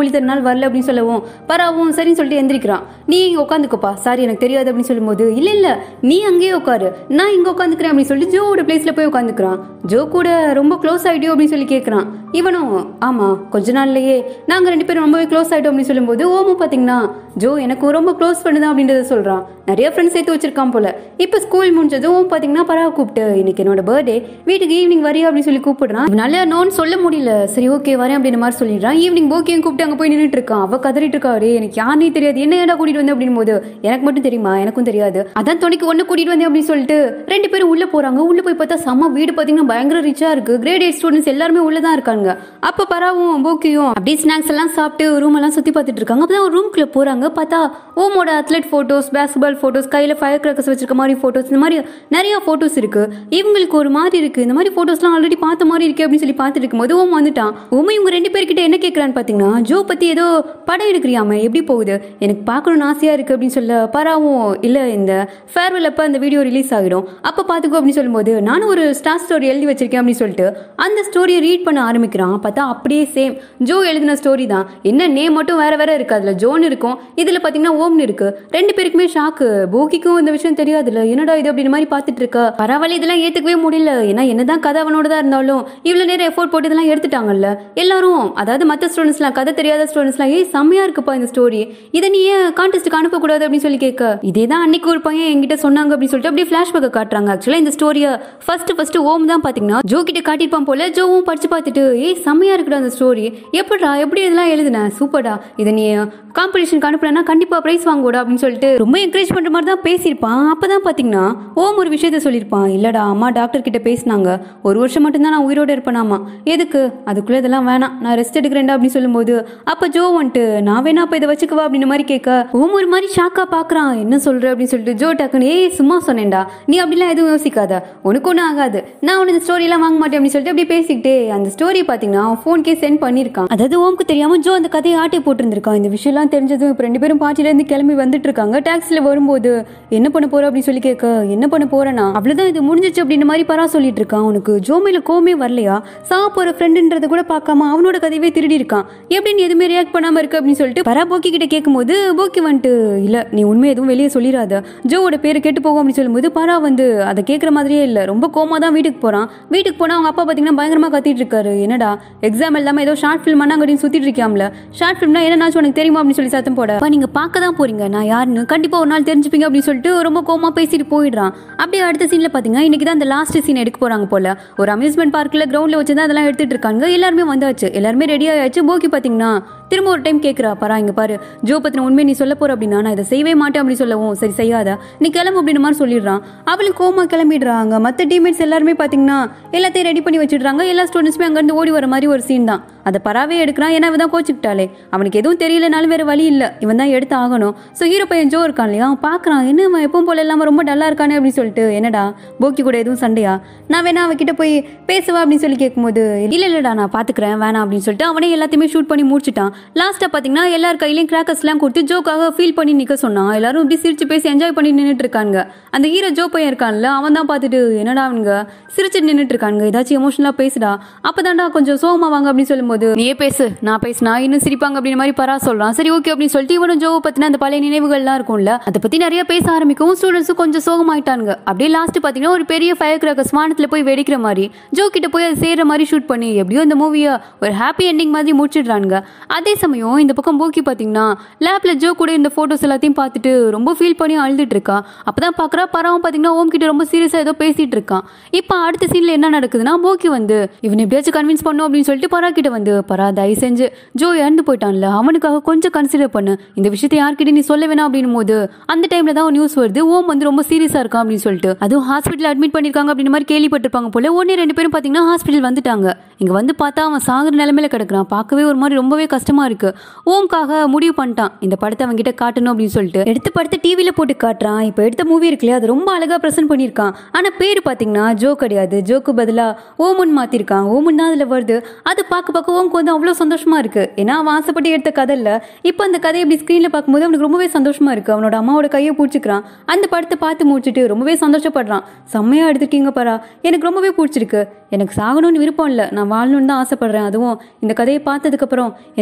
இத்தனை நாள் வரல அப்படின்னு சொல்லவும் பராவும் சரின்னு சொல்லிட்டு எந்திரிக்கிறான் நீ இங்க உட்காந்துக்கோப்பா சாரி எனக்கு தெரியாது அப்படின்னு சொல்லும்போது இல்ல இல்ல நீ அங்கேயே உட்காரு நான் இங்க உட்காந்துக்கிறேன் அப்படின்னு சொல்லிட்டு ஜோவோட பிளேஸ்ல போய் உட்காந்துக்கிறான் ஜோ கூட ரொம்ப க்ளோஸ் ஆயிட்டியோ அப்படின்னு சொல்லி கேட்கறான் இவனும் ஆமா கொஞ்ச நாள்லயே நாங்க ரெண்டு பேரும் ரொம்பவே க்ளோஸ் ஆயிட்டோம் அப்படின்னு சொல்லும்போது ஓமும் பாத்தீங்கன்னா ஜோ எனக்கு ரொம்ப க்ளோஸ் பண்ணுதான் அப்படின்றத சொல்றான் நிறைய ஃப்ரெண்ட்ஸ் சேர்த்து வச்சிருக்கான் போல இப்போ ஸ்கூல் முடிஞ்சதும் ஓம் பாத்தீங்கன்னா பராவை கூப்பிட்டு இன்னைக்கு என்னோட பர்த்டே வீட்டுக்கு ஈவினிங் வரியா அப்படின்னு சொல்லி கூப்பிடுறான் இவனால நோன்னு சொல்ல முடியல சரி ஓகே வரேன் அப்படின்ற மாதிரி சொல்லிடுறான் ஈவினிங் போக்கியும் கூப்பிட்டு அங்க போய் நின்றுட்டு இருக்கான் அவ கதறிட்டு இருக்கா "டேய், எனக்கு யாருனே தெரியாது என்ன ஏடா கூட்டிட்டு வந்து அப்படின் போது எனக்கு மட்டும் தெரியுமா எனக்கும் தெரியாது அதான் துணைக்கு ஒண்ணு கூட்டிட்டு வந்தேன் அப்படின்னு சொல்லிட்டு ரெண்டு பேரும் உள்ள போறாங்க உள்ள போய் பார்த்தா செம்ம வீடு பாத்தீங்கன்னா பயங்கர ரிச்சா இருக்கு கிரேட் எயிட் ஸ்டூடெண்ட்ஸ் எல்லாருமே உள்ளதான் இருக்காங்க அப்ப பராவும் போக்கியும் அப்படியே ஸ்நாக்ஸ் எல்லாம் சாப்பிட்டு ரூம் எல்லாம் சுத்தி பார்த்துட்டு இருக்காங்க அப்பதான் ஒரு ரூம்குள்ள போறாங்க பார்த்தா ஓமோட அத்லெட் போட்டோஸ் பேஸ்பால் போட்டோஸ் கையில ஃபயர் கிராக்கர்ஸ் வச்சிருக்க மாதிரி போட்டோஸ் இந்த மாதிரி நிறைய போட்டோஸ் இருக்கு இவங்களுக்கு ஒரு மாதிரி இருக்கு இந்த மாதிரி போட்டோஸ்லாம் ஆல்ரெடி பார்த்த மாதிரி இருக்கு அப்படின்னு சொல்லி பார்த்துட்டு இருக்கும்போது ஓம் வந்துட்டான் ஓம் இவங்க ரெண்டு பேர்கிட்ட என்ன கேட்கறான்னு பாத்தீங்கன்னா ஜோ பத்தி ஏதோ படம் எடுக்கிறியாம எப்படி போகுது எனக்கு பார்க்கணும்னு ஆசையா இருக்கு அப்படின்னு சொல்ல பராவும் இல்ல இந்த ஃபேர்வெல் அப்ப அந்த வீடியோ ரிலீஸ் ஆகிடும் அப்ப பாத்துக்கோ அப்படின்னு சொல்லும்போது நானும் ஒரு ஸ்டார் ஸ்டோரி எழுதி வச்சிருக்கேன் அப்படின்னு சொல்லிட்டு அந்த ஸ்டோரியை ரீட் பண்ண ஆரம்பிக்கிறான் பார்த்தா அப்படியே சேம் ஜோ எழுதின ஸ்டோரி தான் என்ன நேம் மட்டும் வேற வேற இருக்கு அதுல ஜோன் இருக்கும் இதுல பாத்தீங்கன்னா ஓம்னு இருக்கு ரெண்டு பேருக்குமே ஷாக்கு போகிக்கும் இந்த விஷயம் தெரியாதுல்ல என்னடா இது அப்படின்னு மாதிரி பார்த்துட்டு இருக்கா பரவாயில்ல இதெல்லாம் ஏத்துக்கவே முடியல ஏன்னா என்னதான் கதை அவனோட தான் இருந்தாலும் இவ்வளவு நேரம் எஃபோர்ட் போட்டு இதெல்லாம் எடுத்துட்டாங்கல்ல எல்லாரும் அதாவது மற்ற ஸ்டூடெண்ட்ஸ்லாம் கதை தெரியாத ஸ்டூடெண்ட்ஸ்லாம் ஏய் செம்மையா இருக்குப்பா இந்த ஸ்டோரி இதை நீ ஏன் கான்டெஸ்ட்டுக்கு அனுப்பக்கூடாது அப்படின்னு சொல்லி கேட்க இதே தான் அன்னைக்கு ஒரு பையன் என்கிட்ட சொன்னாங்க அப்படின்னு சொல்லிட்டு அப்படியே ஃபிளாஷ்பேக்கை காட்டுறாங்க ஆக்சுவலாக இந்த ஸ்டோரியை ஃபர்ஸ்ட் ஃபர்ஸ்ட் ஓம் தான் பாத்தீங்கன்னா ஜோ கிட்ட காட்டியிருப்பான் போல ஜோவும் படிச்சு பார்த்துட்டு ஏய் செம்மையா இருக்குடா அந்த ஸ்டோரி எப்படிடா எப்படி இதெல்லாம் எழுதுன சூப்பர்டா இதை நீ காம்படிஷனுக்கு அனுப்புனா கண்டிப்பா பிரைஸ் வாங்குவோடா அப்படின்னு சொல்லிட்டு ரொம்ப என்கரேஜ் பண்ற மாதிரி தான் பேசியிருப்பான் அப்பதான் பாத்தீங்கன்னா ஓம் ஒரு விஷயத்த சொல்லியிருப்பான் இல்லடா அம்மா டாக்டர் கிட்ட பேசினாங்க ஒரு வருஷம் மட்டும்தான் நான் உயிரோட இருப்பேனாமா எதுக்கு அதுக்குள்ள இதெல்லாம் வேணாம் நான் ரெஸ்ட் எடுக்கிறேன்டா அப்படின்னு சொல்லும்போது அப்ப ஜோ வந்துட்டு நான் வேணா அப்ப இதை வச்சுக்கவா அப்படின்னு மாதிரி கேட்க ஓம் ஒரு மாதிரி ஷாக்கா பாக்குறான் என்ன சொல்ற அப்படின்னு சொல்லிட்டு ஜோ டக்குன்னு ஏய் சும்மா சொன்னேன்டா நீ அப்படிலாம் எதுவும் யோசிக்காத உனக்கு ஒன்றும் ஆகாது நான் உனக்கு இந்த ஸ்டோரி எல்லாம் வாங்க மாட்டேன் அப்படின்னு சொல்லிட்டு அப்படியே பேசிக்கிட்டே அந்த ஸ்டோரி பாத்தீங்கன்னா அவன் ஃபோன்கே சென்ட் பண்ணிருக்கான் அதாவது ஓம்க்கு தெரியாம ஜோ அந்த கதையை ஆட்டை போட்டிருந்திருக்கான் இந்த விஷயம்லாம் தெரிஞ்சதும் இப்போ ரெண்டு பேரும் பாட்டில இருந்து கிளம்பி வந்துட்டு இருக்காங்க டாக்ஸில வரும்போது என்ன பண்ண போற அப்படின்னு சொல்லி கேட்க என்ன பண்ண போறேனா அவ்வளவுதான் இது முடிஞ்சிச்சு அப்படின்ற மாதிரி பரா சொல்லிட்டு இருக்கான் அவனுக்கு ஜோ மேல கோமே வரலையா சா போற ஃப்ரெண்டுன்றத கூட பார்க்காம அவனோட கதையவே திருடி இருக்கான் எப்படி நீ எதுவுமே ரியாக்ட் பண்ணாம இருக்கு அப்படின்னு சொல்லிட்டு பரா போக்கி கிட்ட கேட்கும்போது போக்கி வந்துட்டு இல்ல நீ உண்மை எதுவும் வெளியே சொல்லிடாத ஜோவோட பேரு கெட்டு போகும் அப்படின்னு சொல்லும்போது பரா வந்து அதை கேட்குற மாதிரியே இல்ல ரொம்ப கோமா தான் வீட்டுக்கு போறான் வீட்டுக்கு போனா அவங்க அப்பா பாத்தீங்கன்னா பயங்கரமா கத்திட்டு இருக்காரு என்னடா எக்ஸாம் இல்லாம ஏதோ ஷார்ட் ஃபிலிம் பண்ணாங்கன்னு சுத்திட்டு இருக்காம்ல ஷார்ட் ஃபிலிம்னா என்னன்னாச்சும் உனக்கு தெரியுமா அப்படின்னு சொல்லி சத்தம் போட "அப்பா, நீங்க பார்க்க தான் போறீங்க நான் யாருன்னு கண்டிப்பா ஒரு நாள் தெரிஞ்சுப்பீங்க அப்படின்னு சொல்லிட்டு ரொம்ப கோமா பேசிட்டு போயிடுறான் அப்படியே அடுத்த சீன்ல பாத்தீங்கன்னா இன்னைக்கு தான் அந்த லாஸ்ட் சீன் எடுக்க போறாங்க போல ஒரு அம்யூஸ்மெண்ட் பார்க்ல கிரவுண்ட்ல வச்சு தான் அதெல்லாம் எடுத்துட்டு இருக்காங்க எல்லாருமே வந்தாச்சு எல்லாருமே ரெடி ஆயாச்சு போக்கி பாத்தீங்கன்னா திரும்ப ஒரு டைம் கேட்குறா பரா இங்க பாரு ஜோ பத்தின உண்மை நீ சொல்ல போற அப்படின்னா நான் இதை செய்யவே மாட்டேன் அப்படின்னு சொல்லவும் சரி செய்யாத நீ கிளம்பு அப்படின்ற மாதிரி சொல்லிடுறான் அவளுக்கு கோமா கிளம்பிடுறாங்க மற்ற டீம்மேட்ஸ் எல்லாருமே பாத்தீங்கன்னா எல்லாத்தையும் ரெடி பண்ணி வச்சிடுறாங்க எல்லா ஸ்டூடெண்ட்ஸுமே அங்கேருந்து ஓடி வர மாதிரி ஒரு சீன் தான் அதை பராவே எடுக்கிறான் ஏன்னா இவன் தான் கோச்சிக்கிட்டாலே அவனுக்கு எதுவும் தெரியலனாலும் வேற வழி இல்லை இவன் தான் எடுத்து ஆகணும் ஸோ ஹீரோ பையன் ஜோ இருக்கான் இல்லையா அவன் பார்க்குறான் என்ன அவன் எப்பவும் போல இல்லாமல் ரொம்ப டல்லா இருக்கானே அப்படின்னு சொல்லிட்டு என்னடா போக்கி கூட எதுவும் சண்டையா நான் வேணா அவகிட்ட போய் பேசுவா அப்படின்னு சொல்லி கேட்கும்போது இல்ல இல்லடா நான் பாத்துக்கிறேன் வேணாம் அப்படின்னு சொல்லிட்டு அவனே எல்லாத்தையுமே ஷூட் பண்ணி முடிச்சிட்டான் லாஸ்டா பாத்தீங்கன்னா எல்லார் கையிலயும் கிராக்கர்ஸ் எல்லாம் கொடுத்து ஜோக்காக ஃபீல் பண்ணி நிக்க சொன்னான் எல்லாரும் இப்படி சிரிச்சு பேசி என்ஜாய் பண்ணி நின்னுட்டு இருக்காங்க அந்த ஹீரோ ஜோ பையன் இருக்கான்ல அவன் தான் பார்த்துட்டு என்னடா அவனுங்க சிரிச்சு நின்னுட்டு இருக்காங்க ஏதாச்சும் எமோஷனலா பேசுடா அப்பதான்டா கொஞ்சம் சோகமா வாங்க அப்படின்னு சொல்லும்போது நீயே பேசு நான் பேசினா இன்னும் சிரிப்பாங்க அப்படின்னு மாதிரி பரா சொல்றான் சரி ஓகே அப்படின்னு சொல்லிட்டு இவனும் ஜோவை பத்தின அந்த பழைய நினைவுகள்லாம் இருக்கும்ல அதை பத்தி நிறைய பேச ஆரம்பிக்கவும் ஸ்டூடெண்ட்ஸும் கொஞ்சம் சோகமாயிட்டாங்க அப்படியே லாஸ்ட் பாத்தீங்கன்னா ஒரு பெரிய ஃபயர் கிராக்கர்ஸ் வானத்துல போய் வெடிக்கிற மாதிரி ஜோ கிட்ட போய் அது சேர்ற மாதிரி ஷூட் பண்ணி எப்படியோ இந்த மூவியை ஒரு ஹாப்பி எண்டிங் மாதிரி முடிச்சிடுறாங்க அதே சமயம் இந்த பக்கம் போக்கி பாத்தீங்கன்னா லேப்ல ஜோ கூட இந்த போட்டோஸ் எல்லாத்தையும் பார்த்துட்டு ரொம்ப ஃபீல் பண்ணி அழுதுட்டு இருக்கா அப்பதான் பாக்குறா பராவும் பாத்தீங்கன்னா ஓம் கிட்ட ரொம்ப சீரியஸா ஏதோ பேசிட்டு இருக்கான் இப்போ அடுத்த சீன்ல என்ன நடக்குதுன்னா போக்கி வந்து இவன் எப்படியாச்சும் கன்வின்ஸ் பண்ணும் அப்படின்னு சொல்லிட்டு பரா கிட்ட வந்து பரா தயவு செஞ்சு ஜோ இறந்து போயிட்டான்ல அவனுக்காக கொஞ்சம் கன்சிடர் பண்ணு இந்த விஷயத்தை யார்கிட்ட நீ சொல்ல வேணாம் அப்படின்னும் போது அந்த டைம்ல தான் நியூஸ் வருது ஓம் வந்து ரொம்ப சீரியஸா இருக்கான் அப்படின்னு சொல்லிட்டு அதுவும் ஹாஸ்பிட்டல் அட்மிட் பண்ணிருக்காங்க அப்படின்ற மாதிரி கேள்விப்பட்டிருப்பாங்க போல ஒன்னே ரெண்டு பேரும் பாத்தீங்கன்னா ஹாஸ்பிட்டல் வந்துட்டாங்க இங்க வந்து பார்த்தா அவன் சாகுற நிலைமையில கிடக்குறான் பார்க்கவே ஒரு மாதிரி ரொம்பவே கஷ்டமா இருக்கு ஓம்காக முடிவு பண்ணிட்டான் இந்த படத்தை அவன் கிட்ட காட்டணும் அப்படின்னு சொல்லிட்டு எடுத்து படத்தை டிவில போட்டு காட்டுறான் இப்போ எடுத்த மூவி இருக்கு இல்லையா அது ரொம்ப அழகா ப்ரெசென்ட் பண்ணியிருக்கான் ஆனா பேரு பாத்தீங்கன்னா ஜோ கிடையாது ஜோக்கு பதிலா ஓமுன் மாத்திருக்கான் ஓமுன் தான் அதுல வருது அது பார்க்க பார்க்க ஓமுக்கு வந்து அவ்வளோ சந்தோஷமா இருக்கு ஏன்னா அவன் ஆசைப்பட்டு எடுத்த கதை இல்ல இப்போ அந்த கதையை இப்படி ஸ்க்ரீன்ல பார்க்கும்போது அவனுக்கு ரொம்பவே சந்தோஷமா இருக்கு அவனோட அம்மாவோட கையை பிடிச்சிக்கிறான் அந்த படத்தை பார்த்து முடிச்சுட்டு ரொம்பவே சந்தோஷப்படுறான் செம்மையா எடுத்திருக்கீங்க பாரா எனக்கு ரொம்பவே பிடிச்சிருக்கு எனக்கு சாகணும்னு விருப்பம் இல்லை நான் வாழணும்னு தான் ஆசைப்படுறேன் அதுவும் இந்த கதையை பார்த்ததுக்கப்புறம் எனக்கு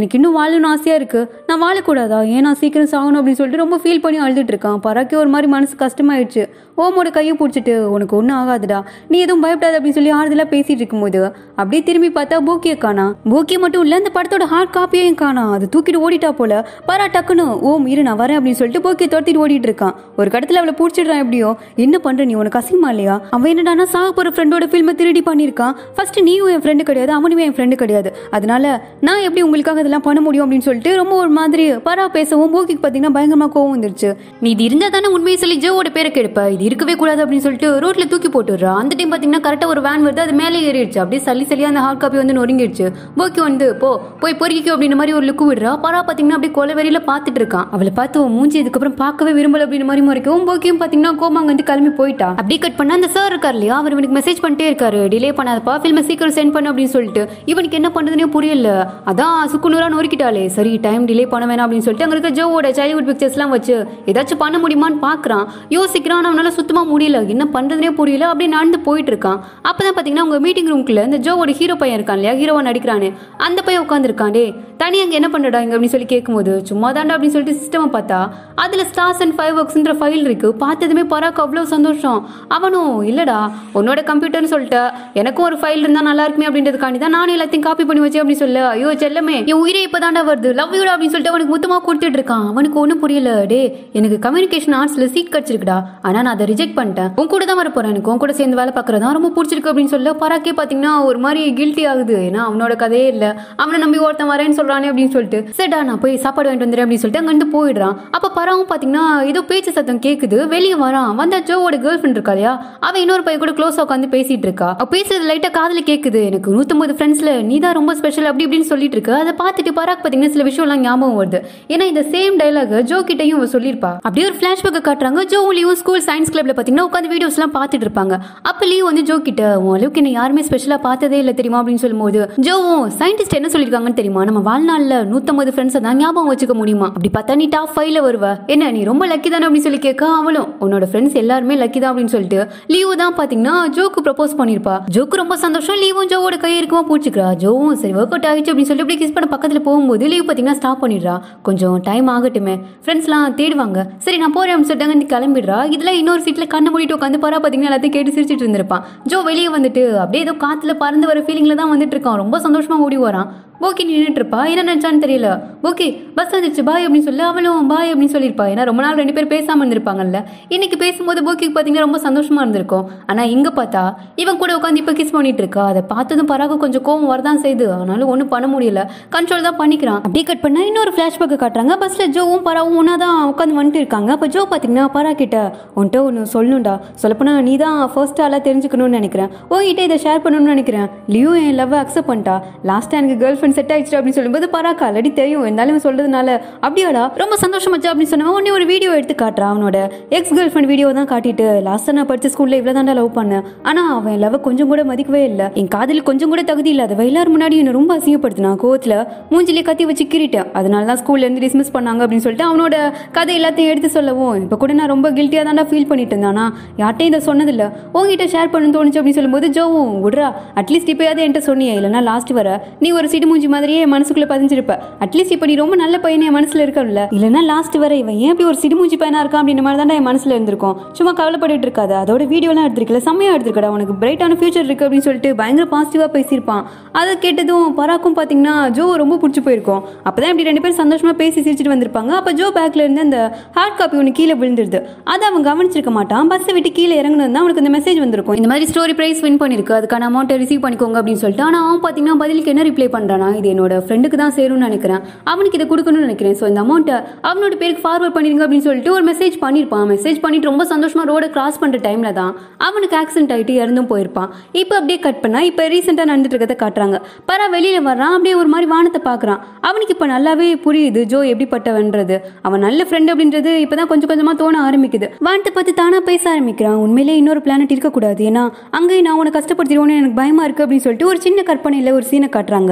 எனக்கு இன்னும் வாழணும்னு ஆசையா இருக்கு நான் வாழக்கூடாதா ஏன் நான் சீக்கிரம் சாகணும் அப்படின்னு சொல்லிட்டு ரொம்ப ஃபீல் பண்ணி அழுதுட்டு இருக்கான் பராக்கே ஒரு மாதிரி மனசு கஷ்டமாயிடுச்சு ஓமோட கையை பிடிச்சிட்டு உனக்கு ஒன்றும் ஆகாதுடா நீ எதுவும் பயப்படாத அப்படின்னு சொல்லி ஆறுதலாக பேசிட்டு இருக்கும்போது அப்படியே திரும்பி பார்த்தா பூக்கியை காணா பூக்கி மட்டும் இல்லை அந்த படத்தோட ஹார்ட் காப்பியையும் காணா அது தூக்கிட்டு ஓடிட்டா போல பரா டக்குன்னு ஓம் இரு நான் வரேன் அப்படின்னு சொல்லிட்டு பூக்கியை துரத்திட்டு ஓடிட்டு இருக்கான் ஒரு கடத்துல அவளை பிடிச்சிடுறான் எப்படியோ என்ன பண்ற நீ உனக்கு அசிங்கமா இல்லையா அவன் என்னடானா சாக போற ஃப்ரெண்டோட ஃபில்மை திருடி பண்ணியிருக்கான் ஃபர்ஸ்ட் நீயும் என் ஃப்ரெண்டு கிடையாது அவனுமே என் ஃப்ரெண்டு கிடையாது அதனால நான் எப்படி உங்களுக்காக இதெல்லாம் பண்ண முடியும் அப்படின்னு சொல்லிட்டு ரொம்ப ஒரு மாதிரி பரா பேசவும் பூக்கிக்கு பார்த்தீங்கன்னா பயங்கரமா கோவம் வந்துருச்சு நீ இது இருந்தா தானே உண்மையை சொல்லி ஜோவோட பேரை கெடுப்ப இது இருக்கவே கூடாது அப்படின்னு சொல்லிட்டு ரோட்ல தூக்கி போட்டுடுறா அந்த டைம் பார்த்தீங்கன்னா கரெக்டாக ஒரு வேன் வருது அது மேலே ஏறிடுச்சு அப்படியே சல்லி சல்லியா அந்த ஹார்ட் காப்பி வந்து நொறுங்கிடுச்சு போக்கி வந்து போ போய் பொறுக்கிக்கோ அப்படின்ற மாதிரி ஒரு லுக்கு விடுறா பரா பார்த்தீங்கன்னா அப்படியே கொலவெறியில பார்த்துட்டு இருக்கான் அவளை பார்த்து உன் மூஞ்சி இதுக்கப்புறம் பார்க்கவே விரும்பல அப்படின்ற மாதிரி முறைக்கும் போக்கியும் பார்த்தீங்கன்னா கோமாங்க வந்து கிளம்பி போயிட்டா அப்படியே கட் பண்ணா அந்த சார் இருக்கார் இல்லையா அவர் இவனுக்கு மெசேஜ் பண்ணிட்டே இருக்காரு டிலே பண்ணாதப்பா ஃபில்மை சீக்கிரம் சென்ட் பண்ணு அப்படின்னு சொல்லிட்டு இவனுக்கு என்ன பண்றதுனே புரியல அதான் சுக்குநூறா நொறுக்கிட்டாலே சரி டைம் டிலே பண்ண வேணாம் அப்படின்னு சொல்லிட்டு அங்க இருக்க ஜோவோட சைல்ட்ஹுட் பிக்சர்ஸ்லாம் வச்சு ஏதாச்சும் பண்ண முடியுமான்னு பார்க்கறான் யோசிக்கிறான் ஆனா அவனால சுத்தமா முடியல என்ன பண்றதுனே புரியல அப்படியே நடந்து போயிட்டு இருக்கான் அப்பதான் பாத்தீங்கன்னா உங்க மீட்டிங் ரூம்குள்ள இந்த ஜோவோட ஹீரோ பையன் இருக்கான் இல்லையா ஹீரோவா நடிக்கிறானே அந்த பையன் உட்காந்துருக்கான் டே தனி அங்க என்ன பண்ணடா இங்க அப்படின்னு சொல்லி கேட்கும்போது சும்மா தாண்டா அப்படின்னு சொல்லிட்டு சிஸ்டமை பார்த்தா அதுல ஸ்டார்ஸ் அண்ட் ஃபைவ் ஒர்க்ஸ்ன்ற ஃபைல் இருக்கு பார்த்ததுமே பராக்கு அவ்வளோ சந்தோஷம் அவனும் இல்லடா உன்னோட கம்ப்யூட்டர்னு சொல்லிட்டு எனக்கும் ஒரு ஃபைல் இருந்தா நல்லா இருக்குமே அப்படின்றதுக்காண்டி தான் நானும் எல்லாத்தையும் காப்பி பண்ணி வச்சேன் அப்படின்னு சொல்ல ஐயோ செல்லமே என் உயிரே இப்பதாண்டா வருது லவ் யூடா அப்படின்னு சொல்லிட்டு அவனுக்கு மொத்தமா கொடுத்துட்டு இருக்கான் அவனுக்கு ஒன்றும் புரியல டே எனக்கு கம்யூனிகேஷன் ஆர்ட்ஸ்ல சீட் கிடைச்சிருக்குடா ஆனா நான் அதை ரிஜெக்ட் பண்ணிட்டேன் உன் கூட தான் வர போறேன் எனக்கு உன் கூட சேர்ந்து வேலை பார்க்கறதா ரொம்ப பிடிச்சிருக்கு அப்படின்னு சொல்ல பராக்கே பாத்தீங்கன்னா ஒரு மாதிரி கில்ட்டி ஆகுது ஏன்னா அவனோட கதையே இல்ல அவனை நம்பி ஒருத்தன் வரேன்னு சொல்றானே அப்படின்னு சொல்லிட்டு சரிடா நான் போய் சாப்பாடு வாங்கிட்டு வந்துடுறேன் அப்படின்னு சொல்லிட்டு அங்கிருந்து போயிடுறான் அப்ப பராவும் பாத்தீங்கன்னா ஏதோ பேச்சு சத்தம் கேக்குது வெளியே வரான் வந்தா ஜோவோட கேர்ள் ஃப்ரெண்ட் இருக்கா இல்லையா அவ இன்னொரு பையன் கூட க்ளோஸா உட்காந்து பேசிட்டு இருக்கா அவ பேசுறது லைட்டா காதுல கேக்குது எனக்கு நூத்தொன்பது ஃப்ரெண்ட்ஸ்ல நீ தான் ரொம்ப ஸ்பெஷல் அப்படி இப்படின்னு சொல்லிட்டு இருக்கு அதை பார்த்துட்டு பராக் பாத்தீங்கன்னா சில விஷயம்லாம் ஞாபகம் வருது ஏன்னா இந்த சேம் டைலாக் ஜோ கிட்டையும் அவ சொல்லியிருப்பா அப்படியே ஒரு ஃபிளாஷ்பேக் காட்டுறாங்க ஜோ லீவும் ஸ்கூல் சயின்ஸ் கிளப்ல பாத்தீங்கன்னா உட்காந்து வீடியோஸ் எல்லாம் பார்த்துட்டு இருப்பாங்க அப்ப லீவ் வந்து ஜோ கிட்ட உன் அளவுக்கு என்ன யாருமே ஸ்பெஷலா பார்த்ததே இல்லை தெரியுமா அப்படின்னு சொல்லும்போது ஜோவும் சயின்டிஸ்ட் என்ன சொல்லியிருக்காங்கன்னு தெரியுமா நம்ம வாழ்நாள்ல நூத்தம்பது ஃப்ரெண்ட்ஸை தான் ஞாபகம் வச்சுக்க முடியுமா அப்படி பார்த்தா நீ டாப் ஃபைவ்ல வருவ என்ன நீ ரொம்ப லக்கி தானே அப்படின்னு சொல்லி கேட்க அவளும் உன்னோட ஃப்ரெண்ட்ஸ் எல்லாருமே லக்கி தான் அப்படின்னு சொல்லிட்டு லீவு தான் பாத்தீங்கன்னா ஜோக்கு ப்ரப்போஸ் பண்ணிருப்பா ஜோக்கு ரொம்ப சந்தோஷம் லீவும் ஜோவோட கை இருக்குமா பூச்சிக்கிறா ஜோவும் சரி ஒர்க் அவுட் ஆயிடுச்சு அப்படின்னு சொல்லிட்டு அப்படியே கிஸ் பண்ண பக்கத்துல போகும்போது லீவ் பாத்தீங்கன்னா ஸ்டாப் பண்ணிடுறா கொஞ்சம் டைம் ஆகட்டுமே ஃப்ரெண்ட்ஸ்லாம் தேடுவாங்க சரி நான் போறேன் அப்படின்னு சொல்லிட்டு அங்கிருந்து கிளம்பிடுறா இதுல இன்னொரு சீட்ல கண்ணை மூடிட்டு உட்காந்து போறா பாத்தீங்கன்னா எல்லாத்தையும் கேட்டு சிரிச்சிட்டு இருந்திருப்பான் ஜோ வெளியே வந்துட்டு அப்படியே ஏதோ காத்துல பறந்து வர ஃபீலிங்ல தான் வந்துட்டு இருக்கான் ரொம்ப சந்தோஷமா ஓடி வரான் போக்கி நின்றுட்டு இருப்பா என்ன நினைச்சான்னு தெரியல போக்கி பஸ் வந்துருச்சு பாய் அப்படின்னு சொல்லி அவளும் பாய் அப்படின்னு சொல்லியிருப்பா ஏன்னா ரொம்ப நாள் ரெண்டு பேர் பேசாம இருந்திருப்பாங்கல்ல இன்னைக்கு பேசும்போது போக்கிக்கு பாத்தீங்கன்னா ரொம்ப சந்தோஷமா இருந்திருக்கும் ஆனா இங்க பார்த்தா இவன் கூட உட்காந்து இப்ப கிஸ் பண்ணிட்டு இருக்கா அதை பார்த்ததும் பராக கொஞ்சம் கோவம் வரதான் செய்யுது ஆனாலும் ஒன்றும் பண்ண முடியல கண்ட்ரோல் தான் பண்ணிக்கிறான் அப்படியே கட் பண்ணா இன்னொரு ஃபிளாஷ்பேக் காட்டுறாங்க பஸ்ல ஜோவும் பராவும் ஒன்னா தான் உட்காந்து வந்துட்டு இருக்காங்க அப்ப ஜோ பாத்தீங்கன்னா பரா கிட்ட உன்கிட்ட ஒன்று சொல்லணும்டா சொல்லப்போனா நீ தான் ஃபர்ஸ்ட் ஆளா தெரிஞ்சுக்கணும்னு நினைக்கிறேன் உங்ககிட்ட இதை ஷேர் பண்ணணும்னு நினைக்கிறேன் லியூ என் லவ் அக்செப்ட் பண்ணிட்டா லாஸ்ட் எனக்கு கேர்ள் ஃப்ரெண்ட் செட் ஆயிடுச்சு அப்படின்னு சொல்லும்போது பராக்கா ஆல்ரெடி தெரியும் இருந்தாலும் இவன் சொல்றதுனால அப்படியாடா ரொம்ப சந்தோஷமாச்சா அப்படின்னு சொன்னவன் உடனே ஒரு வீடியோ எடுத்து காட்டுறான் அவனோட எக்ஸ் கேர்ள் ஃப்ரெண்ட் வீடியோ தான் காட்டிட்டு லாஸ்ட்டாக நான் படிச்ச ஸ்கூல்ல இவ்வளோ தாண்டா லவ் பண்ணேன் ஆனா அவன் லவ் கொஞ்சம் கூட மதிக்கவே இல்லை என் காதல் கொஞ்சம் கூட தகுதி இல்லாதவ எல்லாரும் முன்னாடி என்ன ரொம்ப அசிங்கப்படுத்தினான் கோவத்துல மூஞ்சிலே கத்தி வச்சு கீறிட்டேன் அதனால தான் ஸ்கூல்ல இருந்து டிஸ்மிஸ் பண்ணாங்க அப்படின்னு சொல்லிட்டு அவனோட கதை எல்லாத்தையும் எடுத்து சொல்லவும் இப்போ கூட நான் ரொம்ப கில்ட்டியாக தாண்டா ஃபீல் பண்ணிட்டு இருந்தேன் ஆனா யார்ட்டையும் இதை சொன்னதில்ல உங்ககிட்ட ஷேர் பண்ணு தோணுச்சு அப்படின்னு சொல்லும்போது ஜோவும் விடுறா அட்லீஸ்ட் இப்போயாவது என்கிட்ட சொன்னியே இல்லைன்னா லாஸ்ட் வர நீ ஒரு சிடு மூஞ்சி மாதிரியே என் மனசுக்குள்ள பதிஞ்சிருப்ப அட்லீஸ்ட் இப்போ நீ ரொம்ப நல்ல பையன் என் மனசுல இருக்கல இல்லைன்னா லாஸ்ட் வர இவன் ஏன் இப்படி ஒரு சிடுமூஞ்சி பையனா இருக்கான் அப்படின்ற மாதிரி தான் என் மனசுல இருந்திருக்கும் சும்மா கவலைப்பட்டுட்டு இருக்காது அதோட வீடியோலாம் எடுத்திருக்கல செம்மையா எடுத்திருக்கடா உனக்கு பிரைட்டான ஃபியூச்சர் இருக்கு அப்படின்னு சொல்லிட்டு பயங்கர பாசிட்டிவா பேசியிருப்பான் அதை கேட்டதும் பராக்கும் பாத்தீங்கன்னா ஜோ ரொம்ப பிடிச்சி போயிருக்கும் அப்பதான் இப்படி ரெண்டு பேரும் சந்தோஷமா பேசி சிரிச்சிட்டு வந்திருப்பாங்க அப்ப ஜோ பேக்ல இருந்து அந்த ஹார்ட் காப்பி ஒன்று கீழே விழுந்துருது அதை அவன் கவனிச்சிருக்க மாட்டான் பஸ்ஸை விட்டு கீழே இறங்குனது தான் அவனுக்கு இந்த மெசேஜ் வந்திருக்கும் இந்த மாதிரி ஸ்டோரி பிரைஸ் வின் பண்ணிருக்கு அதுக்கான அமௌண்ட்டை ரிசீவ் பண்ணிக்கோங்க அப்படின்னு சொல்லிட்டு ஆனா அவன் பாத்தீங்கன்னா பதிலுக்கு என்ன ரிப்ளை பண்றானா இது என்னோட ஃப்ரெண்டுக்கு தான் சேரும்னு நினைக்கிறேன் அவனுக்கு இதை கொடுக்கணும்னு நினைக்கிறேன் ஸோ இந்த அமௌண்ட்டை அவனோட பேருக்கு ஃபார்வர்ட் பண்ணிருங்க அப்படின்னு சொல்லிட்டு ஒரு மெசேஜ் பண்ணியிருப்பான் மெசேஜ் பண்ணிட்டு ரொம்ப சந்தோஷமா ரோட கிராஸ் பண்ற டைம்ல தான் அவனுக்கு ஆக்சிடென்ட் ஆயிட்டு இறந்தும் போயிருப்பான் இப்போ அப்படியே கட் பண்ணா இப்போ ரீசெண்டாக நடந்துட்டு இருக்கிறத காட்டுறாங்க பரா வெளியில வர்றான் அப்படியே ஒரு மாதிரி வானத்தை பார்க்கறான் அவனுக்கு இப்போ நல்லாவே புரியுது ஜோ எப்படிப்பட்டவன்றது அவன் நல்ல ஃப்ரெண்ட் அப்படின்றது இப்பதான் கொஞ்சம் கொஞ்சமா தோண ஆரம்பிக்குது வானத்தை பார்த்து தானா பேச ஆரம்பிக்கிறான் உண்மையிலே இன்னொரு பிளானட் இருக்கக்கூடாது ஏன்னா அங்கேயும் நான் உனக்கு கஷ்டப்படுத்திடுவோன்னு எனக்கு பயமா இருக்கு அப்படின்னு சொல்லிட்டு ஒரு சின்ன கற்பனையில ஒரு சீனை காட்டுறாங்க அந்த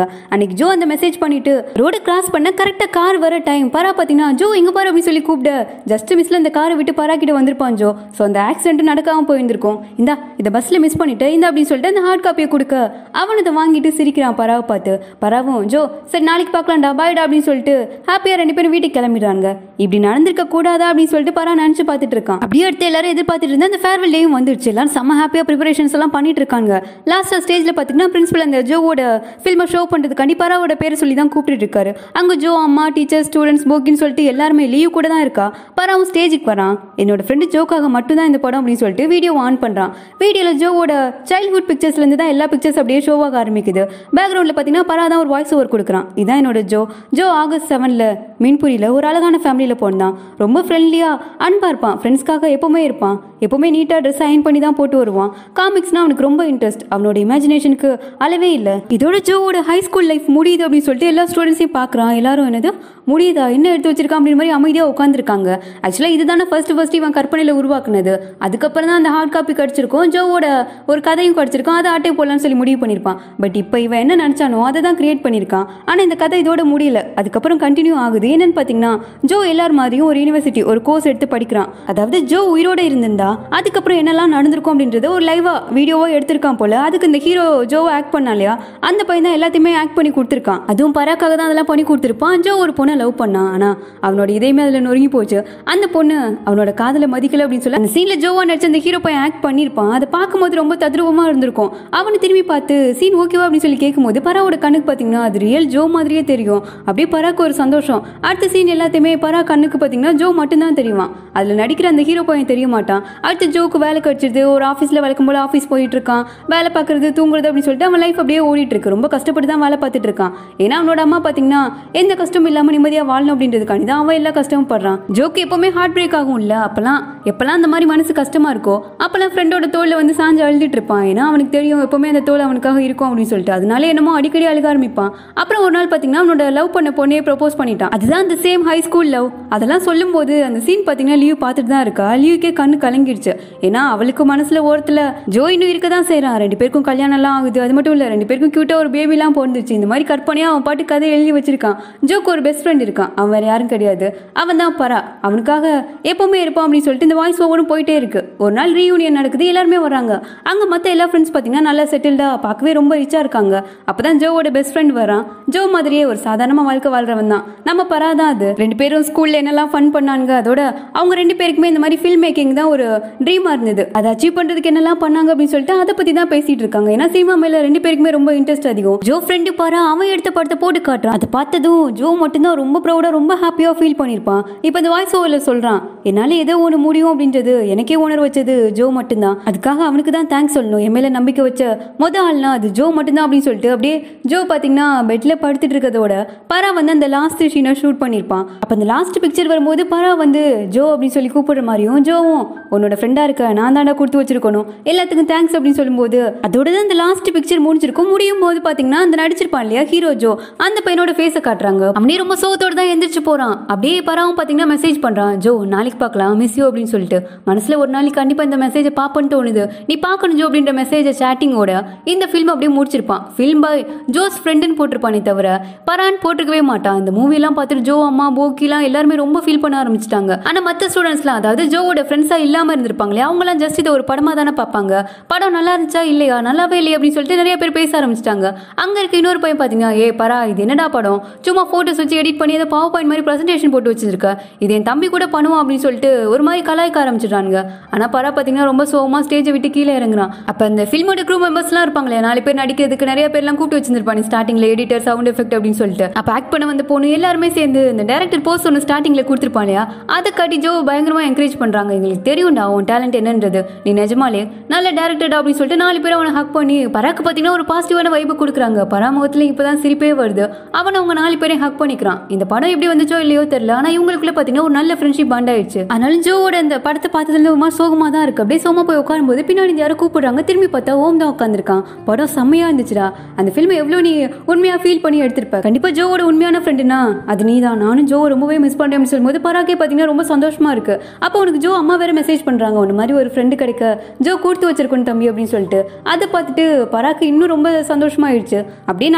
அன்னைக்கு ஜோ அந்த மெசேஜ் பண்ணிட்டு ரோடு கிராஸ் பண்ண கரெக்டா கார் வர டைம் பரா பாத்தீங்கன்னா ஜோ எங்க பாரு அப்படின்னு சொல்லி கூப்பிட ஜஸ்ட் மிஸ்ல இந்த காரை விட்டு பரா கிட்ட வந்திருப்பான் ஜோ ஸோ அந்த ஆக்சிடென்ட் நடக்காம போயிருந்திருக்கும் இந்தா இந்த பஸ்ல மிஸ் பண்ணிட்டு இந்த அப்படின்னு சொல்லிட்டு அந்த ஹார்ட் காப்பியை கொடுக்க அவன் அதை வாங்கிட்டு சிரிக்கிறான் பராவை பார்த்து பராவும் ஜோ சரி நாளைக்கு பார்க்கலாம்டா பாய்டா அப்படின்னு சொல்லிட்டு ஹாப்பியா ரெண்டு பேரும் வீட்டுக்கு கிளம்பிடுறாங்க இப்படி நடந்திருக்க கூடாதா அப்படின்னு சொல்லிட்டு பரா நினைச்சு பார்த்துட்டு இருக்கான் அப்படியே அடுத்து எல்லாரும் எதிர்பார்த்துட்டு இருந்தா அந்த ஃபேர்வெல் டேயும் வந்துருச்சு எல்லாரும் செம்ம ஹாப்பியா ப்ரிப்பரேஷன்ஸ் எல்லாம் பண்ணிட்டு இருக்காங்க லாஸ்ட் ஸ்டேஜ்ல பாத்தீங்கன்னா பிரின்சிபல் அந்த ஜோவோட ஃபில்மை ஷோ பண்றதுக்காண்டி பராவோட பேரை சொல்லி தான் கூப்பிட்டு இருக்காரு அங்க ஜோ அம்மா டீச்சர் ஸ்டூடெண்ட்ஸ் போக்கின்னு சொல்லிட்டு எல்லாருமே லீவ் கூட தான் இருக்கா பராவும் ஸ்டேஜுக்கு வரான் என்னோட ஃப்ரெண்டு ஜோக்காக மட்டும் தான் இந்த படம் அப்படின்னு சொல்லிட்டு வீடியோ ஆன் பண்றான் வீடியோல ஜோவோட சைல்ட்ஹுட் பிக்சர்ஸ்ல இருந்து தான் எல்லா பிக்சர்ஸ் அப்படியே ஷோவாக ஆரம்பிக்குது பேக்ரவுண்ட்ல பாத்தீங்கன்னா பரா தான் ஒரு வாய்ஸ் ஓவர் கொடுக்குறான் இதான் என்னோட ஜோ ஜோ ஆகஸ்ட் செவன்ல மீன்புரியில ஒரு அழகான ஃபேமிலியில பிறந்தான் ரொம்ப ஃப்ரெண்ட்லியா அன்பா இருப்பான் ஃப்ரெண்ட்ஸ்க்காக எப்பவுமே இருப்பான் எப்பவுமே நீட்டா ட்ரெஸ் அயன் பண்ணி தான் போட்டு வருவான் காமிக்ஸ்னா அவனுக்கு ரொம்ப இன்ட்ரெஸ்ட் அவனோட இமேஜினேஷனுக்கு அளவே இல்லை இதோட ஜோவோட ஹை ஸ்கூல் லைஃப் முடியுது அப்படின்னு சொல்லிட்டு எல்லா ஸ்டூடெண்ட்ஸையும் பார்க்குறான் எல்லாரும் என்னது முடியுதா என்ன எடுத்து வச்சிருக்கான் அப்படின்ற மாதிரி அமைதியாக உட்காந்துருக்காங்க ஆக்சுவலாக இதுதானே ஃபர்ஸ்ட் ஃபர்ஸ்ட் இவன் கற்பனையில் உருவாக்குனது அதுக்கப்புறம் தான் அந்த ஹார்ட் காப்பி கிடச்சிருக்கும் ஜோவோட ஒரு கதையும் கிடச்சிருக்கும் அதை ஆட்டை போடலாம்னு சொல்லி முடிவு பண்ணியிருப்பான் பட் இப்போ இவன் என்ன நினச்சானோ அதை தான் கிரியேட் பண்ணியிருக்கான் ஆனால் இந்த கதை இதோட முடியல அதுக்கப்புறம் கண்டினியூ ஆகுது என்னன்னு பார்த்தீங்கன்னா ஜோ எல்லார் மாதிரியும் ஒரு யூனிவர்சிட்டி ஒரு கோர்ஸ் எடுத்து படிக்கிறான் அதாவது ஜோ உயிரோட இருந்திருந்தா அதுக்கப்புறம் என்னெல்லாம் நடந்திருக்கும் அப்படின்றத ஒரு லைவா வீடியோவா எடுத்திருக்கான் போல அதுக்கு இந்த ஹீரோ ஜோவை ஆக்ட் பண்ணா இல்லையா அந்த பையன் தான் எல்லாத்தையுமே ஆக்ட் பண்ணி கொடுத்துருக்கான் அதுவும் பராக்காக தான் அதெல்லாம் பண்ணி கொடுத்துருப்பான் ஜோ ஒரு பொண்ணை லவ் பண்ணான் ஆனா அவனோட இதயமே அதில் நொறுங்கி போச்சு அந்த பொண்ணு அவனோட காதலை மதிக்கல அப்படின்னு சொல்லி அந்த சீன்ல ஜோவா நடிச்ச அந்த ஹீரோ பையன் ஆக்ட் பண்ணியிருப்பான் அதை பார்க்கும்போது ரொம்ப தத்ரூபமா இருந்திருக்கும் அவனை திரும்பி பார்த்து சீன் ஓகேவா அப்படின்னு சொல்லி கேட்கும்போது பராவோட கண்ணுக்கு பார்த்தீங்கன்னா அது ரியல் ஜோ மாதிரியே தெரியும் அப்படியே பராக்கு ஒரு சந்தோஷம் அடுத்த சீன் எல்லாத்தையுமே பரா கண்ணுக்கு பார்த்தீங்கன்னா ஜோ மட்டும்தான் தெரியுமா அதில் நடிக்கிற அந்த ஹீரோ பையன் தெரிய மாட்டான் அடுத்து ஜோக்கு வேலை கிடைச்சிருது ஒரு ஆஃபீஸில் வழக்கம் போல ஆஃபீஸ் போயிட்டு இருக்கான் வேலை பார்க்கறது தூங்குறது அப்படின்னு சொல்லிட்டு அவன் லைஃப் அப்படியே ஓடிட்டு இருக்கு ரொம்ப கஷ்டப்பட்டு தான் வேலை பார்த்துட்டு இருக்கான் ஏன்னா அவனோட அம்மா பார்த்தீங்கன்னா எந்த கஷ்டமும் இல்லாமல் நிம்மதியாக வாழணும் அப்படின்றதுக்காண்டி தான் அவன் எல்லா கஷ்டமும் படுறான் ஜோக்கு எப்பவுமே ஹார்ட் பிரேக் ஆகும் இல்ல அப்பெல்லாம் எப்பெல்லாம் அந்த மாதிரி மனசு கஷ்டமா இருக்கோ அப்பெல்லாம் ஃப்ரெண்டோட தோல்ல வந்து சாஞ்சு அழுதுட்டு இருப்பான் ஏன்னா அவனுக்கு தெரியும் எப்பவுமே அந்த தோல் அவனுக்காக இருக்கும் அப்படின்னு சொல்லிட்டு அதனால என்னமோ அடிக்கடி அழுக ஆரம்பிப்பான் அப்புறம் ஒரு நாள் பார்த்தீங்கன்னா அவனோட லவ் பண்ண பொண்ணே ப்ரப்போஸ் பண்ணிட்டான் அதுதான் அந்த சேம் ஹை ஸ்கூல் லவ் அதெல்லாம் சொல்லும்போது அந்த சீன் பார்த்தீங்கன்னா லீவ் பார்த்துட்டு தான் இருக்கா லீவுக்கே கண்ணு கலங்கிடுச்சு ஏன்னா அவளுக்கு மனசுல ஓரத்துல ஜோ இன்னும் இருக்க தான் செய்றான் ரெண்டு பேருக்கும் கல்யாணம் எல்லாம் ஆகுது அது மட்டும் இல்ல ரெண்டு பேருக்கும் கியூட்டா ஒரு பேபிலாம் பிறந்துச்சு இந்த மாதிரி கற்பனையா அவன் பாட்டு கதை எழுதி வச்சிருக்கான் ஜோக்கு ஒரு பெஸ்ட் ஃப்ரெண்ட் இருக்கான் அவன் வேற யாரும் கிடையாது அவன் தான் பரா அவனுக்காக எப்பவுமே இருப்பான் அப்படின்னு சொல்லிட்டு இந்த வாய்ஸ் ஓவரும் போயிட்டே இருக்கு ஒரு நாள் ரீயூனியன் நடக்குது எல்லாருமே வராங்க அங்க மத்த எல்லா ஃப்ரெண்ட்ஸ் பாத்தீங்கன்னா நல்லா செட்டில்டா பார்க்கவே ரொம்ப ரிச்சா இருக்காங்க அப்பதான் ஜோவோட பெஸ்ட் ஃப்ரெண்ட் வரான் ஜோ மாதிரியே ஒரு சாதாரணமா வாழ்க்கை வாழ்றவன் தான் நம்ம பரா தான் அது ரெண்டு பேரும் ஸ்கூல்ல என்னெல்லாம் ஃபன் பண்ணாங்க அதோட அவங்க ரெண்டு பேருக்குமே இந்த மாதிரி ஃபில்ம் மேக்கிங் தான் ஒரு ட்ரீமா இருந்தது அதை அச்சீவ் பண்றதுக்கு என்னெல்லாம் பண்ணாங்க அப்படின்னு சொல்லிட்டு அதை பத்தி தான் பேசிட்டு இருக்காங்க ஏன்னா சினிமா மேல ரெண்டு பேருக்குமே ரொம்ப இன்ட்ரெஸ்ட் அதிகம் ஜோ ஃப்ரெண்டு பாரு அவன் எடுத்த படத்தை போட்டு காட்டுறான் அதை பார்த்ததும் ஜோ மட்டும்தான் ரொம்ப ப்ரௌடா ரொம்ப ஹாப்பியா ஃபீல் பண்ணியிருப்பான் இப்போ இந்த வாய்ஸ் ஓவர்ல சொல்றான் என்னால ஏதோ ஒன்று முடியும் அப்படின்றது எனக்கே உணர வச்சது ஜோ மட்டும்தான் அதுக்காக அவனுக்கு தான் தேங்க்ஸ் சொல்லணும் என் மேல நம்பிக்கை வச்ச மொத ஆள்னா அது ஜோ மட்டும்தான் அப்படின்னு சொல்லிட்டு அப்படியே ஜோ பாத்தீங்கன்னா பெட்ல படுத்துட்டு இருக்கதோட பரா வந்து அந்த லாஸ்ட் சீனை ஷூட் பண்ணியிருப்பான் அப்ப அந்த லாஸ்ட் பிக்சர் வரும்போது பரா வந்து ஜோ அப்படின்னு சொல்லி கூப்பிடுற மாதிரியும் ஜோவும் உன்னோட ஃப்ரெண்டா இருக்க நான் தாண்டா கொடுத்து வச்சிருக்கணும் எல்லாத்துக்கும் தேங்க்ஸ் அப்படின்னு சொல்லும்போது அதோட தான் அந்த லாஸ்ட் பிக்சர் முடிஞ்சிருக்கும் முடியும் போது பாத்தீங்கன்னா அந்த நடிச்சிருப்பான் இல்லையா ஹீரோ ஜோ அந்த பையனோட ஃபேஸை காட்டுறாங்க அவனே ரொம்ப சோகத்தோட தான் எந்திரிச்சு போறான் அப்படியே பராவும் பாத்தீங்கன்னா மெசேஜ் பண்றான் ஜோ நாளைக்கு பார்க்கலாம் மிஸ் யூ அப்படின்னு சொல்லிட்டு மனசுல ஒரு நாளைக்கு கண்டிப்பா இந்த மெசேஜை பாப்பன்னு தோணுது நீ பார்க்கணும் ஜோ அப்படின்ற மெசேஜை சேட்டிங்கோட இந்த ஃபில்ம் அப்படியே முடிச்சிருப்பான் ஃபில்ம் பாய் ஜோஸ் ஃப்ரெண்டுன்னு போட்டிருப்பானே தவிர பரான் போட்டிருக்கவே மாட்டான் இந்த மூவி எல்லாம் பார்த்துட்டு ஜோ அம்மா போக்கிலாம் எல்லாருமே ரொம்ப ஃபீல் பண்ண ஆரம்பிச்சிட்டாங்க ஆனா மத்த ஸ்டூடெண்ட்ஸ்லாம் அதாவது ஜோவோட ஃப்ரெண்ட்ஸா இல்லாம இருந்திருப்பாங்களே அவங்கலாம் ஜஸ்ட் இதை ஒரு படமா தானே பார்ப்பாங்க படம் நல்லா இருந்துச்சா இல்லையா நல்லாவே இல்லையா அப்படின்னு சொல்லிட்டு நிறைய பேர் பேச ஆரம்பிச்சிட்டாங்க அங்க இருக்க இன்னொரு பையன் பாத்தீங்கன்னா ஏ பரா இது என்னடா படம் சும்மா போட்டோஸ் வச்சு எடிட் பண்ணி அதை பவர் பாயிண்ட் மாதிரி பிரசன்டேஷன் போட்டு வச்சிருக்க இது என் தம்பி கூட பண்ணுவான் அப்படின்னு சொல்லிட்டு ஒரு மாதிரி கலாய்க்க ஆரம்பிச்சிடுறாங்க ஆனா பரா பாத்தீங்கன்னா ரொம்ப சோகமா ஸ்டேஜை விட்டு கீழே இறங்குறான் அப்ப அந்த ஃபில்மோட க்ரூ மெம்பர்ஸ்லாம் இருப்பாங்களே நாலு பேர் நடிக்கிறதுக்கு நிறைய பேர்லாம் கூப்பிட்டு வச்சிருப்பாங்க ஸ்டார்டிங்ல எடிட்டர் சவுண்ட் எஃபெக்ட் அப்படின்னு சொல்லிட்டு அப்ப ஆக்ட் பண்ண வந்த பொண்ணு எல்லாருமே சேர்ந்து இந்த டேரக்டர் போஸ்ட் ஒன்று ஸ்டார்டிங்ல கொடுத்துருப்பான் இல்லையா அதை காட்டி ஜோ பயங்கரமா என்கரேஜ் பண்றாங்க எங்களுக்கு தெரியும்டா உன் டேலண்ட் என்னன்றது நீ நிஜமாலே நல்ல டேரக்டர்டா அப்படின்னு சொல்லிட்டு நாலு பேர் அவனை ஹக் பண்ணி பராக்கு பாத்தீங்கன்னா ஒரு பாசிட்டிவான வைப்பு கொடுக்குறாங்க பராமுகத்துல இப்பதான் சிரிப்பே வருது அவன் அவங்க நாலு பேரையும் ஹக் பண்ணிக்கிறான் இந்த படம் எப்படி வந்துச்சோ இல்லையோ தெரியல ஆனா இவங்களுக்குள்ள பாத்தீங்கன்னா ஒரு நல்ல ஃப்ரெண்ட்ஷிப் பாண்ட் ஆயிடுச்சு அதனால ஜோவோட இந்த படத்தை பார்த்ததுல ஒரு மாதிரி சோகமா தான் இருக்கு அப்படியே சோமா போய் உட்காரும்போது பின்னாடி இந்த யாரோ கூப்பிடுறாங்க திரும்பி பார்த்தா ஓம் தான் உட்காந்துருக்கான் படம் செம்மையா இருந்துச்சுடா அந்த ஃபில்ம் எவ்வளவு நீ உண்மையா ஃபீல் பண்ணி எடுத்திருப்ப கண்டிப்பா ஜோவோட உண்மையான ஃப்ரெண்டுனா அது நீ தான் நானும் ஜோ ரொம்பவே மிஸ் பண்றேன் அப்படின்னு சொல்லும்போது பராக்கே பாத்தீங்கன்னா ரொம்ப சந்தோஷமா இருக்கு அப்போ உனக்கு ஜோ அம்மா வேற மெசேஜ் பண்றாங்க உன்ன மாதிரி ஒரு ஃப்ரெண்டு கிடைக்க ஜோ கொடுத்து வச்சிருக்கணும் தம்பி அப்படின்னு சொல்லிட்டு அதை பார்த்துட்டு பராக்கு இன்னும் ரொம்ப சந்தோஷமாயிடுச்சு அப்படியே நாலு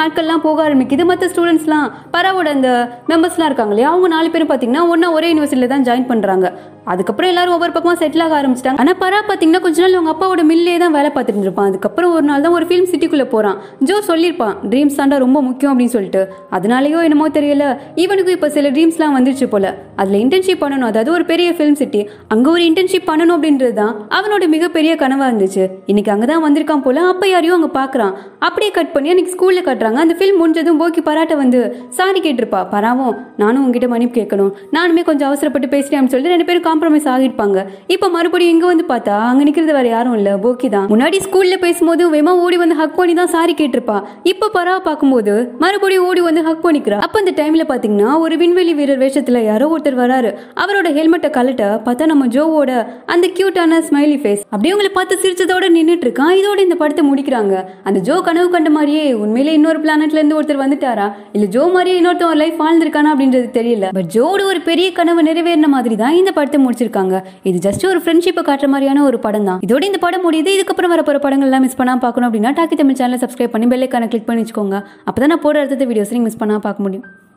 நாட்கள்லாம் போக ஆரம்பிக்குது மற்ற ஸ்டூடெண்ட்ஸ்லாம் பராவோட அந்த மெம்பர்ஸ்லாம் இருக்காங்க இல்லையா அவங்க நாலு பேரும் பார்த்தீங்கன்னா ஒன்றா ஒரே யூனிவர்சிட்டியில் தான் ஜாயின் பண்ணுறாங்க அதுக்கப்புறம் எல்லாரும் ஒவ்வொரு பக்கமாக செட்டில் ஆக ஆரம்பிச்சிட்டாங்க ஆனால் பரா பார்த்தீங்கன்னா கொஞ்ச நாள் அவங்க அப்பாவோட மில்லே தான் வேலை பார்த்துட்டு இருப்பான் அதுக்கப்புறம் ஒரு நாள் தான் ஒரு ஃபிலிம் சிட்டிக்குள்ளே போகிறான் ஜோ சொல்லியிருப்பான் ட்ரீம்ஸ் தாண்டா ரொம்ப முக்கியம் அப்படின்னு சொல்லிட்டு அதனாலயோ என்னமோ தெரியல இவனுக்கும் இப்போ சில ட்ரீம்ஸ்லாம் வந்துருச்சு போல அதில் இன்டர்ன்ஷிப் பண்ணணும் அதாவது ஒரு பெரிய ஃபிலிம் சிட்டி அங்கே ஒரு இன்டர்ன்ஷிப் பண்ணணும் அப்படின்றது தான் அவனோட மிகப்பெரிய கனவாக இருந்துச்சு இன்னைக்கு அங்கே தான் வந்திருக்கான் போல அப்போ யாரையும் அங்கே பார்க்குறான் அப்படியே கட் பண்ணி அன்னைக்கு ஸ்கூலில் கட்டுறாங்க அந்த ஃபில்ம் முடிஞ்சதும் போக்கி பராட்ட வந்து சாரி கேட்டிருப்பா பராவும் நானும் உங்ககிட்ட மன்னிப்பு கேட்கணும் நானுமே கொஞ்சம் அவசரப்பட்டு பேசுறேன் அப்படின்னு சொல்லிட்டு ரெண்டு பேரும் காம்ப்ரமைஸ் ஆகிருப்பாங்க இப்போ மறுபடியும் இங்கே வந்து பார்த்தா அங்கே நிற்கிறது வேற யாரும் இல்லை போக்கி தான் முன்னாடி ஸ்கூலில் பேசும்போது வேமா ஓடி வந்து ஹக் பண்ணி தான் சாரி கேட்டிருப்பா இப்போ பராவை பார்க்கும்போது மறுபடியும் ஓடி வந்து ஹக் பண்ணிக்கிறா அப்போ அந்த டைம்ல பார்த்தீங்கன்னா ஒரு விண்வெளி வீரர் வேஷத்தில் யாரோ ஒருத்தர் வராரு அவரோட ஹெல்மெட்டை கழட்ட பார்த்தா நம்ம ஜோவோட அந்த கியூட்டான ஸ்மைலி ஃபேஸ் அப்படியே உங்களை பார்த்து சிரிச்சதோட நின்றுட்டு இருக்கான் இதோட இந்த படத்தை முடிக்கிறாங்க அந்த ஜோ கனவு கண்ட மாதிரியே உண்மையிலே இன்னொரு பிளானட்ல இருந்து ஒருத்தர் வந்துட்டாரா இல்ல ஜோ மாதிரியே இன்னொருத்தன் லைஃப் வாழ்ந்திருக்கானா அப்படின்றது தெரியல பட் ஜோட ஒரு பெரிய கனவு நிறைவேறின மாதிரி தான் இந்த படத்தை முடிச்சிருக்காங்க இது ஜஸ்ட் ஒரு ஃப்ரெண்ட்ஷிப்பை காட்டுற மாதிரியான ஒரு படம் தான் இதோட இந்த படம் முடியுது இதுக்கப்புறம் வர போற படங்கள் எல்லாம் மிஸ் பண்ணாம பார்க்கணும் அப்படின்னா டாக்கி தமிழ் சேனலை சப்ஸ்கிரைப் பண்ணி பெல்லைக்கான கிளிக் பண்ணி வச்சுக்கோங்க அப்பதான் நான் போட அடுத்த வீடியோஸ் மிஸ் பண்ணாம பார்க்க முடியும்